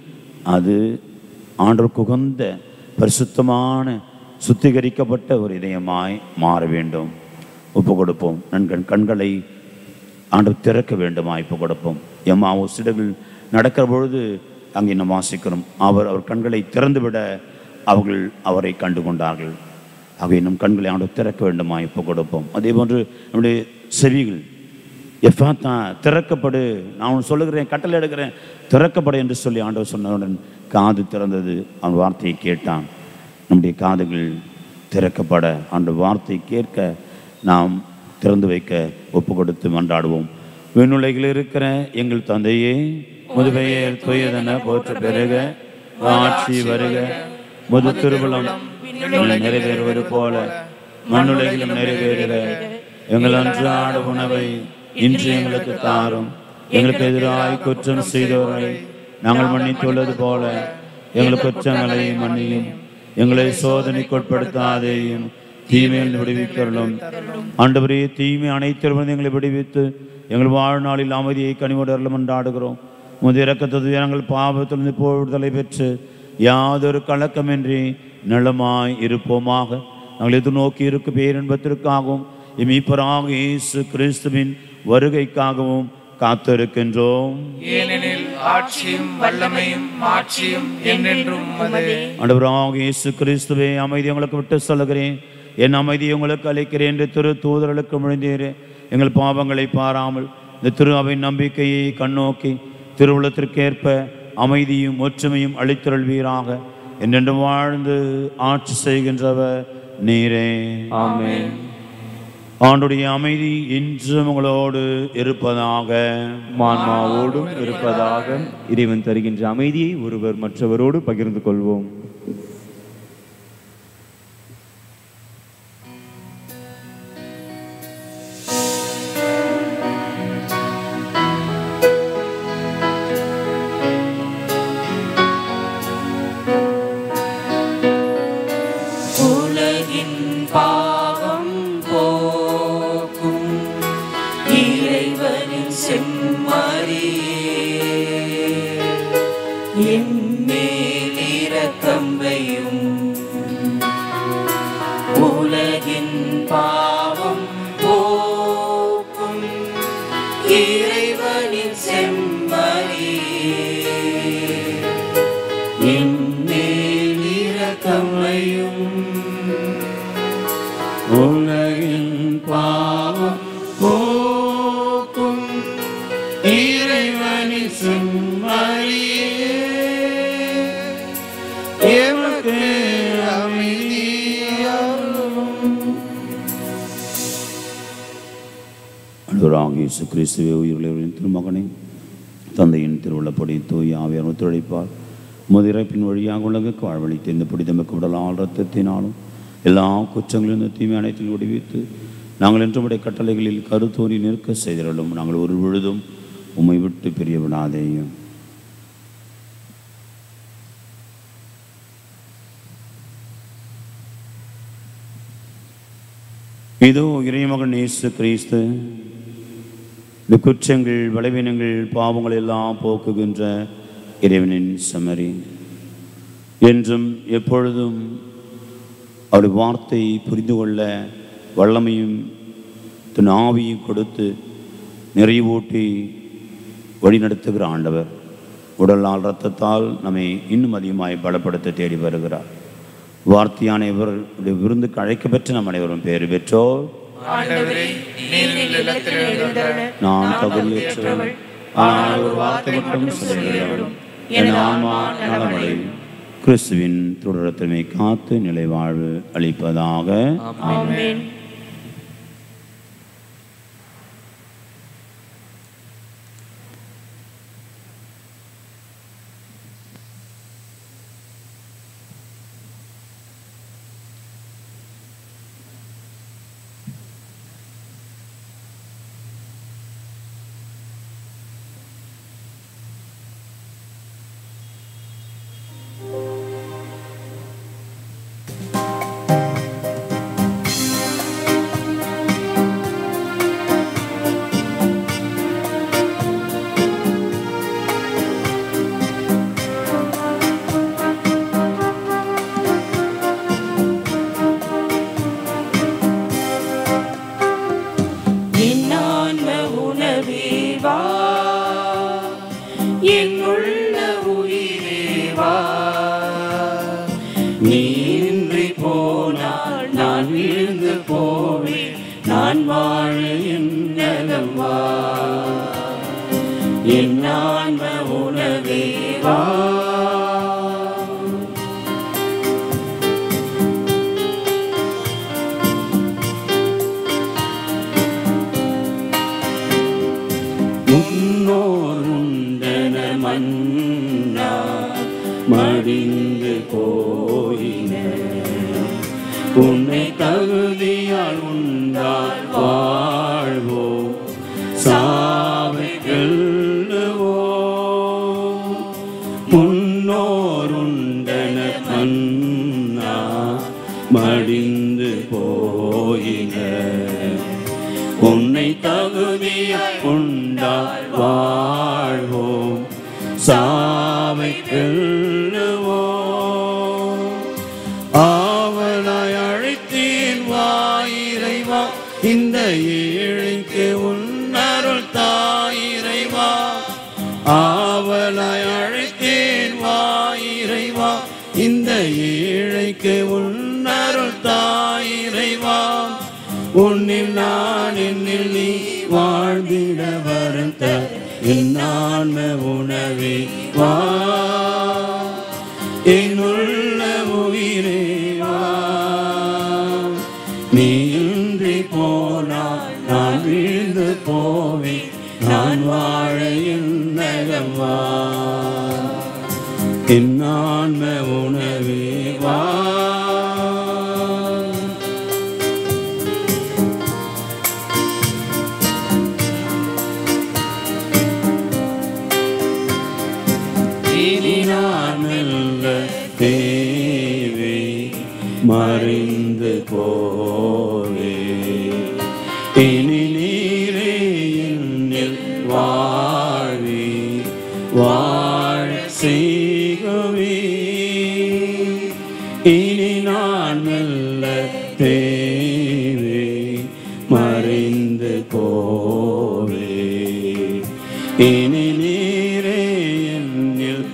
[SPEAKER 2] அது ஆண்டவருக்கு உகந்த பரிசுத்தமான சுத்திகரிக்கப்பட்ட ஒரு இதயமாய் மாற வேண்டும் ஒப்பு கொடுப்போம் நன்கண் கண்களை ஆண்டவர் திறக்க வேண்டுமா இப்போ கொடுப்போம் எம்மாவோ சிடவில் நடக்கிற பொழுது அங்கே நம்ம வாசிக்கிறோம் அவர் அவர் கண்களை திறந்துவிட அவர்கள் அவரை கண்டு கொண்டார்கள் ஆகவே நம் கண்களை ஆண்டவர் திறக்க வேண்டுமா இப்போ கொடுப்போம் அதே போன்று நம்முடைய செவிகள் எஃபாத்தா திறக்கப்படு நான் உனக்கு சொல்லுகிறேன் கட்டளை எடுக்கிறேன் திறக்கப்படு என்று சொல்லி ஆண்டவர் சொன்னவுடன் காது திறந்தது அவன் வார்த்தையை கேட்டான் நம்முடைய காதுகள் திறக்கப்பட அந்த வார்த்தை கேட்க நாம் திறந்து வைக்க ஒப்பு கொடுத்து மன்றாடுவோம் விண்ணுலகில் இருக்கிற எங்கள் தந்தையே முதுபெயர் துயதென போற்ற பெருக ஆட்சி வருக முது திருவிழம் நிறைவேறுவது போல மண்ணுலகிலும் நிறைவேறுக எங்கள் அன்றாட உணவை இன்று எங்களுக்கு தாரும் எங்களுக்கு எதிராய் குற்றம் செய்தவரை நாங்கள் மன்னித்துள்ளது போல எங்கள் குற்றங்களை மன்னியும் எங்களை சோதனைக்குட்படுத்தாதேயும் தீமையில் விடுவிக்கலும் ஆண்டவரே தீமை அனைத்திலிருந்து எங்களை விடுவித்து எங்கள் வாழ்நாளில் அமைதியை கனிவுடரலும் என்றாடுகிறோம் முது இறக்கத்தது நாங்கள் பாவத்திலிருந்து போடுதலை பெற்று யாதொரு கலக்கமின்றி நலமாய் இருப்போமாக நாங்கள் எதிர்நோக்கி இருக்க பேரின்பத்திற்காகவும் இமீப்பராக இயேசு கிறிஸ்துவின் வருகைக்காகவும் காத்திருக்கின்றோம்
[SPEAKER 1] ஏனெனில் ஆட்சியும் வல்லமையும் மாட்சியும் என்றென்றும் உமதே
[SPEAKER 2] ஆண்டவராக இயேசு கிறிஸ்துவே அமைதி உங்களுக்கு விட்டு சொல்லுகிறேன் என் அமைதி உங்களுக்கு அளிக்கிறேன் என்று திரு தூதர்களுக்கு முழுந்தீரே எங்கள் பாவங்களை பாராமல் இந்த திரு அவை நம்பிக்கையை கண்ணோக்கி திருவுளத்திற்கேற்ப அமைதியும் ஒற்றுமையும் அளித்தருள்வீராக என்றென்று வாழ்ந்து ஆட்சி செய்கின்றவர் நீரே
[SPEAKER 5] ஆமென்
[SPEAKER 2] ஆண்டுடைய அமைதி இன்றும் உங்களோடு இருப்பதாக
[SPEAKER 5] மான்மாவோடும் இருப்பதாக இறைவன் தருகின்ற அமைதியை ஒருவர் மற்றவரோடு பகிர்ந்து கொள்வோம்
[SPEAKER 4] உலகின் பாவம் போக்கும் இறைவனின் செம்மறியே என் மேல் இரக்கம் வையும் உலகின் பாவம்
[SPEAKER 1] உலகின் பாவம் போக்கும் இறைவனின் செம்மறியே எமக்கு அமைதியாகும்
[SPEAKER 2] அன்பராக இயேசு கிறிஸ்துவே உயிர்களின் திருமகனை தந்தையின் திருவுள்ளப்படி தூய் ஆவியார் ஒத்துழைப்பார் முதிரைப்பின் வழியாக உலகுக்கு வாழ்வழித்து இந்த புனிதமிக்க உடலால் ரத்தத்தினாலும் எல்லா குற்றங்களிலும் தீமை அனைத்தில் விடுவித்து நாங்கள் என்றுடைய கட்டளைகளில் கருத்தோறி நிற்க செய்திருளும் நாங்கள் ஒரு பொழுதும் உம்மை விட்டு பிரிய விடாதேயும் இதோ இறைமகன் இயேசு கிறிஸ்து இந்த குற்றங்கள் பலவீனங்கள் பாவங்கள் எல்லாம் போக்குகின்ற இறைவனின் சமரி என்றும் எப்பொழுதும் அவருடைய வார்த்தை புரிந்து கொள்ள வல்லமையும் தன் ஆவியும் கொடுத்து நிறைவூட்டி வழிநடத்துகிற ஆண்டவர் உடலால் இரத்தத்தால் நம்மை இன்னும் அதிகமாய் பலப்படுத்த தேடி வருகிறார் வார்த்தையான இவருடைய விருந்துக்கு அழைக்கப்பெற்ற நம் அனைவரும் பேறு பெற்றோர்
[SPEAKER 4] ஆண்டவரே நீர் என் இல்லத்தில் எழுந்தருள
[SPEAKER 2] நான் தகுதியற்றவள் ஆனால் ஒரு வார்த்தை மட்டும் சொல்லிவிடும் என் ஆன்மா நலமடையும் கிறிஸ்துவின் தொடரத்தமை காத்து நிலை வாழ்வு அளிப்பதாக
[SPEAKER 4] ஆமென் என் ஆன்ம உணவே வா என் உள்ள உயிரே வா நீ இன்றி போனால் நான் விழுந்து போவேன் நான் வாழ என்னதம் வா என் ஆன்ம உணவே வா முன்னோர் உண்டன மன்னா மடிந்து போயின உன்னை தகுதியால் உண்டால் வாழ்வோ சாவை வெல்லுவோ முன்னோர் உண்டன மன்னா மடிந்து போயின உன்னை தகுதியாய் கொண்டால் வாழ்வோம் சாவை வெல்லுவோம் ஆவலாய் அழைத்தேன் வாயிரைவா இந்த ஏழைக்கு உன்னருள் தாயிரைவா ஆவலாய் அழைத்தேன் வாயிரைவா இந்த ஏழைக்கு உன்னருள் தாயிரைவா உன்னில் நான் என்னில் நீ வாழ்ந்திட வரம் தர என் ஆன்ம உணவே வா என்னுள்ள உயிரே வா நீ இன்றி போனால் நான் வீழ்ந்து போவேன் நான் வாழ என்னகம் வா என் ஆன்ம உணவே வா இனி நான் மெல்ல தேவே மறைந்து போவே இனி நீரே என்னில் வாழி வாழ செய்கவே இனி நான் மெல்ல தேவே மறைந்து போவே இனி நீரே என்னில்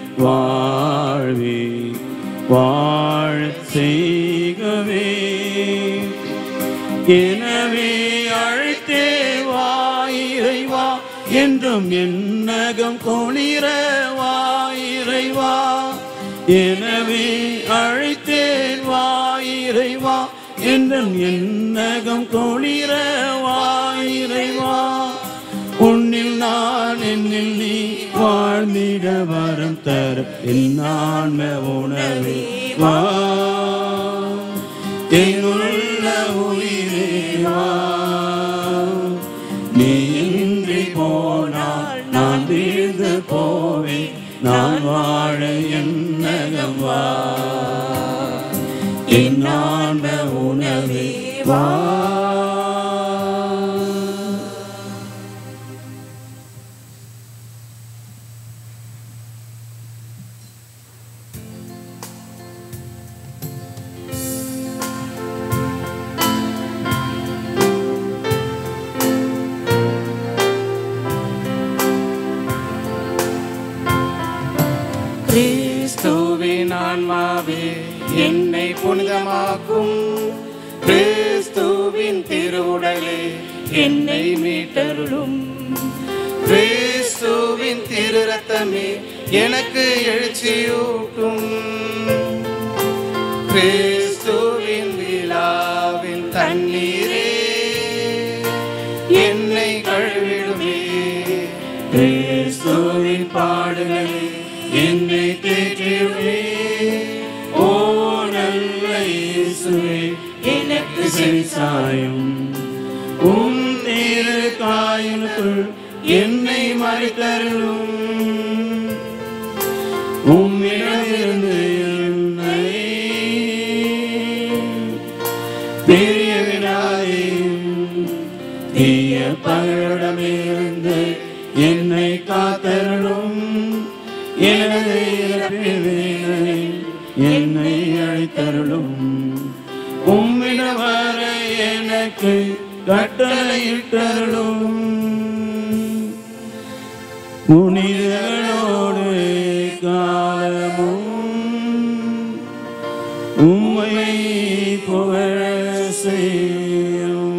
[SPEAKER 4] வாழ்வி வாழ செய்கவே
[SPEAKER 2] எனவே அழைத்தே வா இறைவா என்றும் என்னகம் குளிர வா இறைவா எனவே அழைத்தேன் வா இறைவா என்றும் என்னகம் குளிர வா இறைவா உன்னில் நான் என்னில் நீ வாழ்ந்திட வரம் தர என்னான்ம உணவே வா என்னுள்ள உயிரே வா நீ இன்றி போனால் நான் வீழ்ந்து போவேன் நான் வாழ என்னகம் வா என்னான்ம உணவே வா
[SPEAKER 4] கிறிஸ்துவின் ஆன்மாவே என்னை புனிதமாக்கும் கிறிஸ்துவின் திருவுடலே என்னை மீட்டருளும் கிறிஸ்துவின் திரு ரத்தமே எனக்கு எழுச்சியூட்டும் கிறிஸ்துவின் விழாவின் தண்ணீரே என்னை கழுவிடுமே
[SPEAKER 2] கிறிஸ்துவின் பாடுகளே என்னை தேற்றியுமே ஓ நல்ல இயேசுவே எனக்கு செவிசாயும் உம் திரு காயனுக்குள் என்னை மறைத்தருளும் உம்மிடமிருந்து என்னை பிரிய விடாதேயும் தீய பகலிடமிருந்து என்னை காத்தருளும் எனது இறப்பில் வீணை என்னை அழைத்தருளும் உம்மிடம் வர எனக்கு கட்டளையிட்டருளும் புனிதர்களோடு காலமும் உம்மை புகழ செய்யும்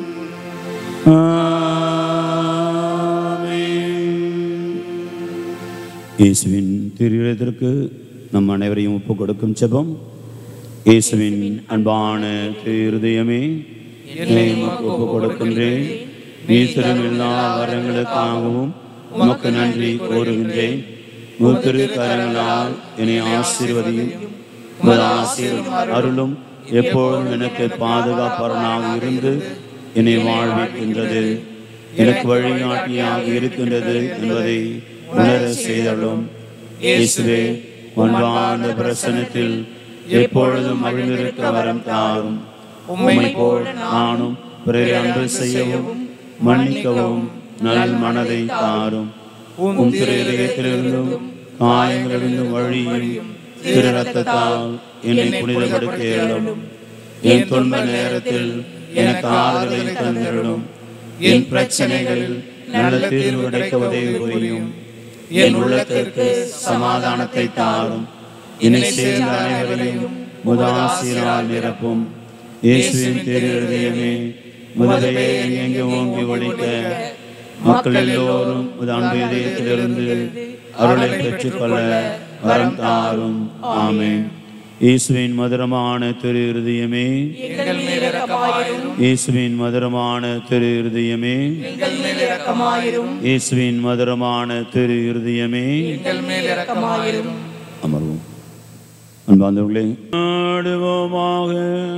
[SPEAKER 2] ஆமென். இயேசுவின் திருவிழத்திற்கு நம் அனைவரையும் ஒப்பு கொடுக்கும் செபம் இயேசுவின் அன்பான திருதயமே என்னை உமக்கு ஒப்பு கொடுக்கின்றேன் ஈஸ்வரன் எல்லா வரங்களுக்காகவும் உமக்கு நன்றி கூறுகின்றேன் முத்திரு கரங்களால் என்னை ஆசீர்வதியும் உமது ஆசீர் அருளும் எப்பொழுதும் எனக்கு பாதுகாப்பவனாக இருந்து என்னை வாழ்விக்கின்றது எனக்கு வழிகாட்டியாக இருக்கின்றது என்பதை உணர செய்தலும் இயேசுவே அன்பான பிரசனத்தில் எப்பொழுதும் மகிழ்ந்திருக்க வரம் தாரும் உம்மை போல் நானும் பிறரை அன்பு செய்யவும் மன்னிக்கவும் நல் மனதை தாரும் உம் திரு இதயத்திலிருந்தும் காயங்களிலிருந்தும் வழியும் திரு ரத்தத்தால் என்னை புனிதப்படுத்தியலும் என் துன்ப நேரத்தில் எனக்கு ஆறுதலை தந்திரலும் என் பிரச்சனைகளில் நல்ல தீர்வு கிடைக்க உதவி புரியும் என் உள்ளத்திற்கு சமாதானத்தை தாரும் என்னை சேர்ந்த அனைவரையும் முதாசீரால் நிரப்பும் இயேசுவின் திரு இருதயமே முதலே எங்கே ஓங்கி ஒழிக்க மக்கள் எல்லோரும் உது அன்பு இதயத்திலிருந்து அருளை பெற்றுக்கொள்ள வரம் தாரும் ஆமென் இயேசுவின் மதுரமான திரு இருதயமே
[SPEAKER 4] எங்கள் மேல் இரக்கமாயிரும்
[SPEAKER 2] இயேசுவின் மதுரமான திரு இருதயமே
[SPEAKER 4] எங்கள் மேல் இரக்கமாயிரும்
[SPEAKER 2] இயேசுவின் மதுரமான திரு இருதயமே
[SPEAKER 4] எங்கள் மேல் இரக்கமாயிரும்
[SPEAKER 2] அமர்வோம் அன்பார்ந்தவர்களே ஆடுவோமாக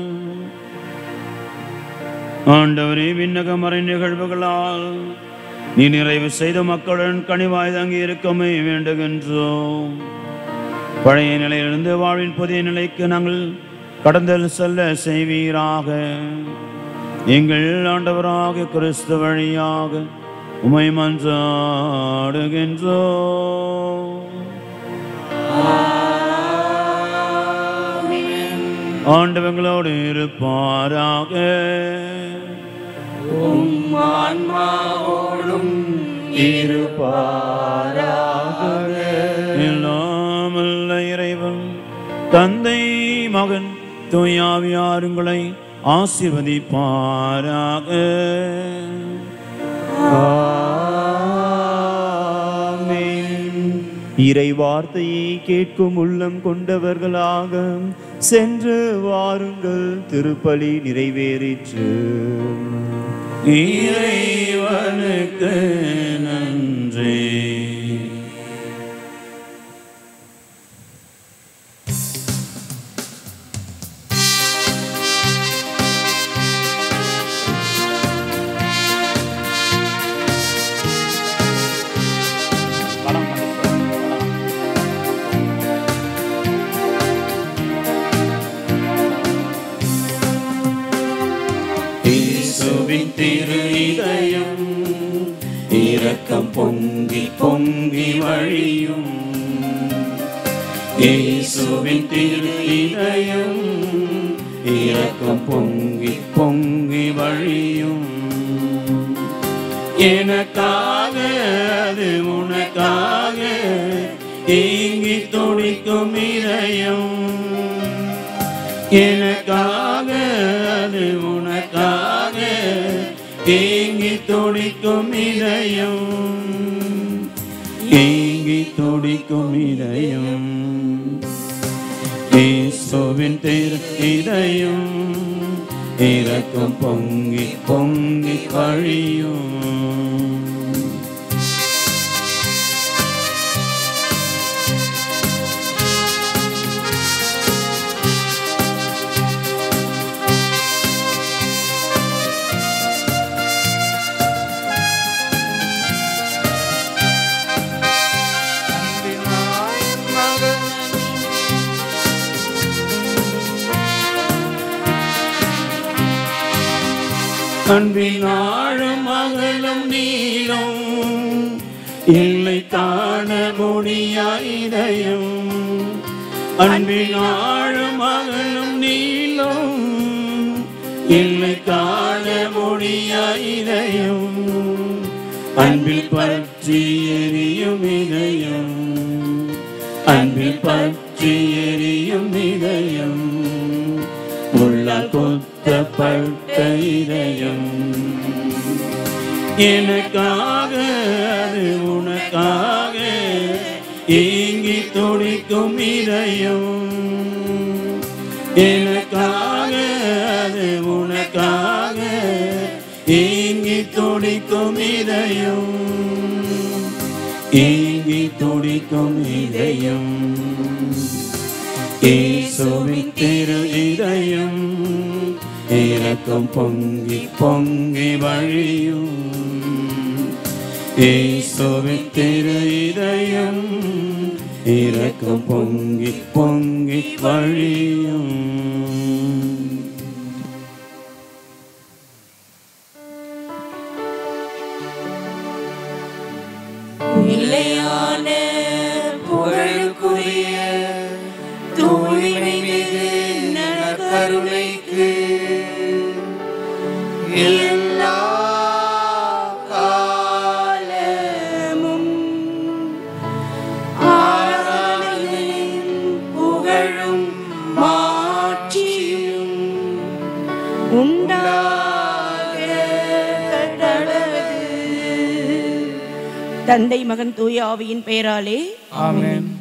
[SPEAKER 2] ஆண்டவரே விண்ணக மறை நிகழ்வுகளால் நீ நிறைவு செய்த மக்களுடன் கனிவாய் தங்கி இருக்கமே வேண்டுகின்றோம் பழைய நிலையிலிருந்து வாழ்வின் புதிய நிலைக்கு நாங்கள் கடந்தல் செல்ல செய்வீராக எங்கள் ஆண்டவராக கிறிஸ்து வழியாக உமை மன்றாடுகின்றோம் ஆண்டவங்களோடு இருப்பாராக
[SPEAKER 4] ஆன்மாவோடும்
[SPEAKER 2] எல்லாமல்ல இறைவன் தந்தை மகன் தூயாவியாருங்களை ஆசீர்வதிப்பாராக
[SPEAKER 5] ஆமென். இறை வார்த்தையை கேட்கும் உள்ளம் கொண்டவர்களாக சென்று வாருங்கள் திருப்பலி நிறைவேறிற்று
[SPEAKER 2] இறைவனுக்கு நன்றி
[SPEAKER 3] படம் வந்து படம்.
[SPEAKER 2] இயேசுவின் திரு இதயம் இரக்கம் பொங்கி பொங்கி வழியும் இயேசுவின் திரு இதயம் இரக்கம் பொங்கி பொங்கி வழியும் எனக்காக அது உனக்காக ஏங்கி துடிக்கும் இதயம் எனக்காக அது உனக்காக ஏங்கி துடிக்கும் இதயம் ஏங்கி துடிக்கும் இதயம் இயேசுவின் திரு இதயம் இறக்கம் பொங்கி பொங்கி வழியும் அன்பின் ஆழம் அகலம் நீளம் இல்லை காண முடியா இதயம் அன்பின் ஆழம் அகலம் நீளம் இல்லை காண முடியா இதயம் அன்பில் பற்றி எரியும் இதயம் அன்பில் பற்றி எரியும் இதயம் உள்ளால் கொத்தப்பட்ட இதயம் எனக்காக அது உனக்காக ஏங்கி துடிக்கும் இதயம் எனக்காக அது உனக்காக ஏங்கி துடிக்கும் இதயம் ஏங்கி துடிக்கும் இதயம் இயேசுவின் திரு இதயம் இரக்கம் பொங்கி பொங்கி வழியும் இயேசுவின் திரு இதயம் இரக்கம் பொங்கி பொங்கி வழியும்
[SPEAKER 1] நிலையான புகழுக்குரிய தூய்மை மிகு நற்கருணைக்கு எல்லா காலமும் ஆராதனையும் புகழும் மாட்சியும் உண்டாக கடவது
[SPEAKER 6] தந்தை மகன் தூய ஆவியின் பெயராலே
[SPEAKER 4] ஆமென்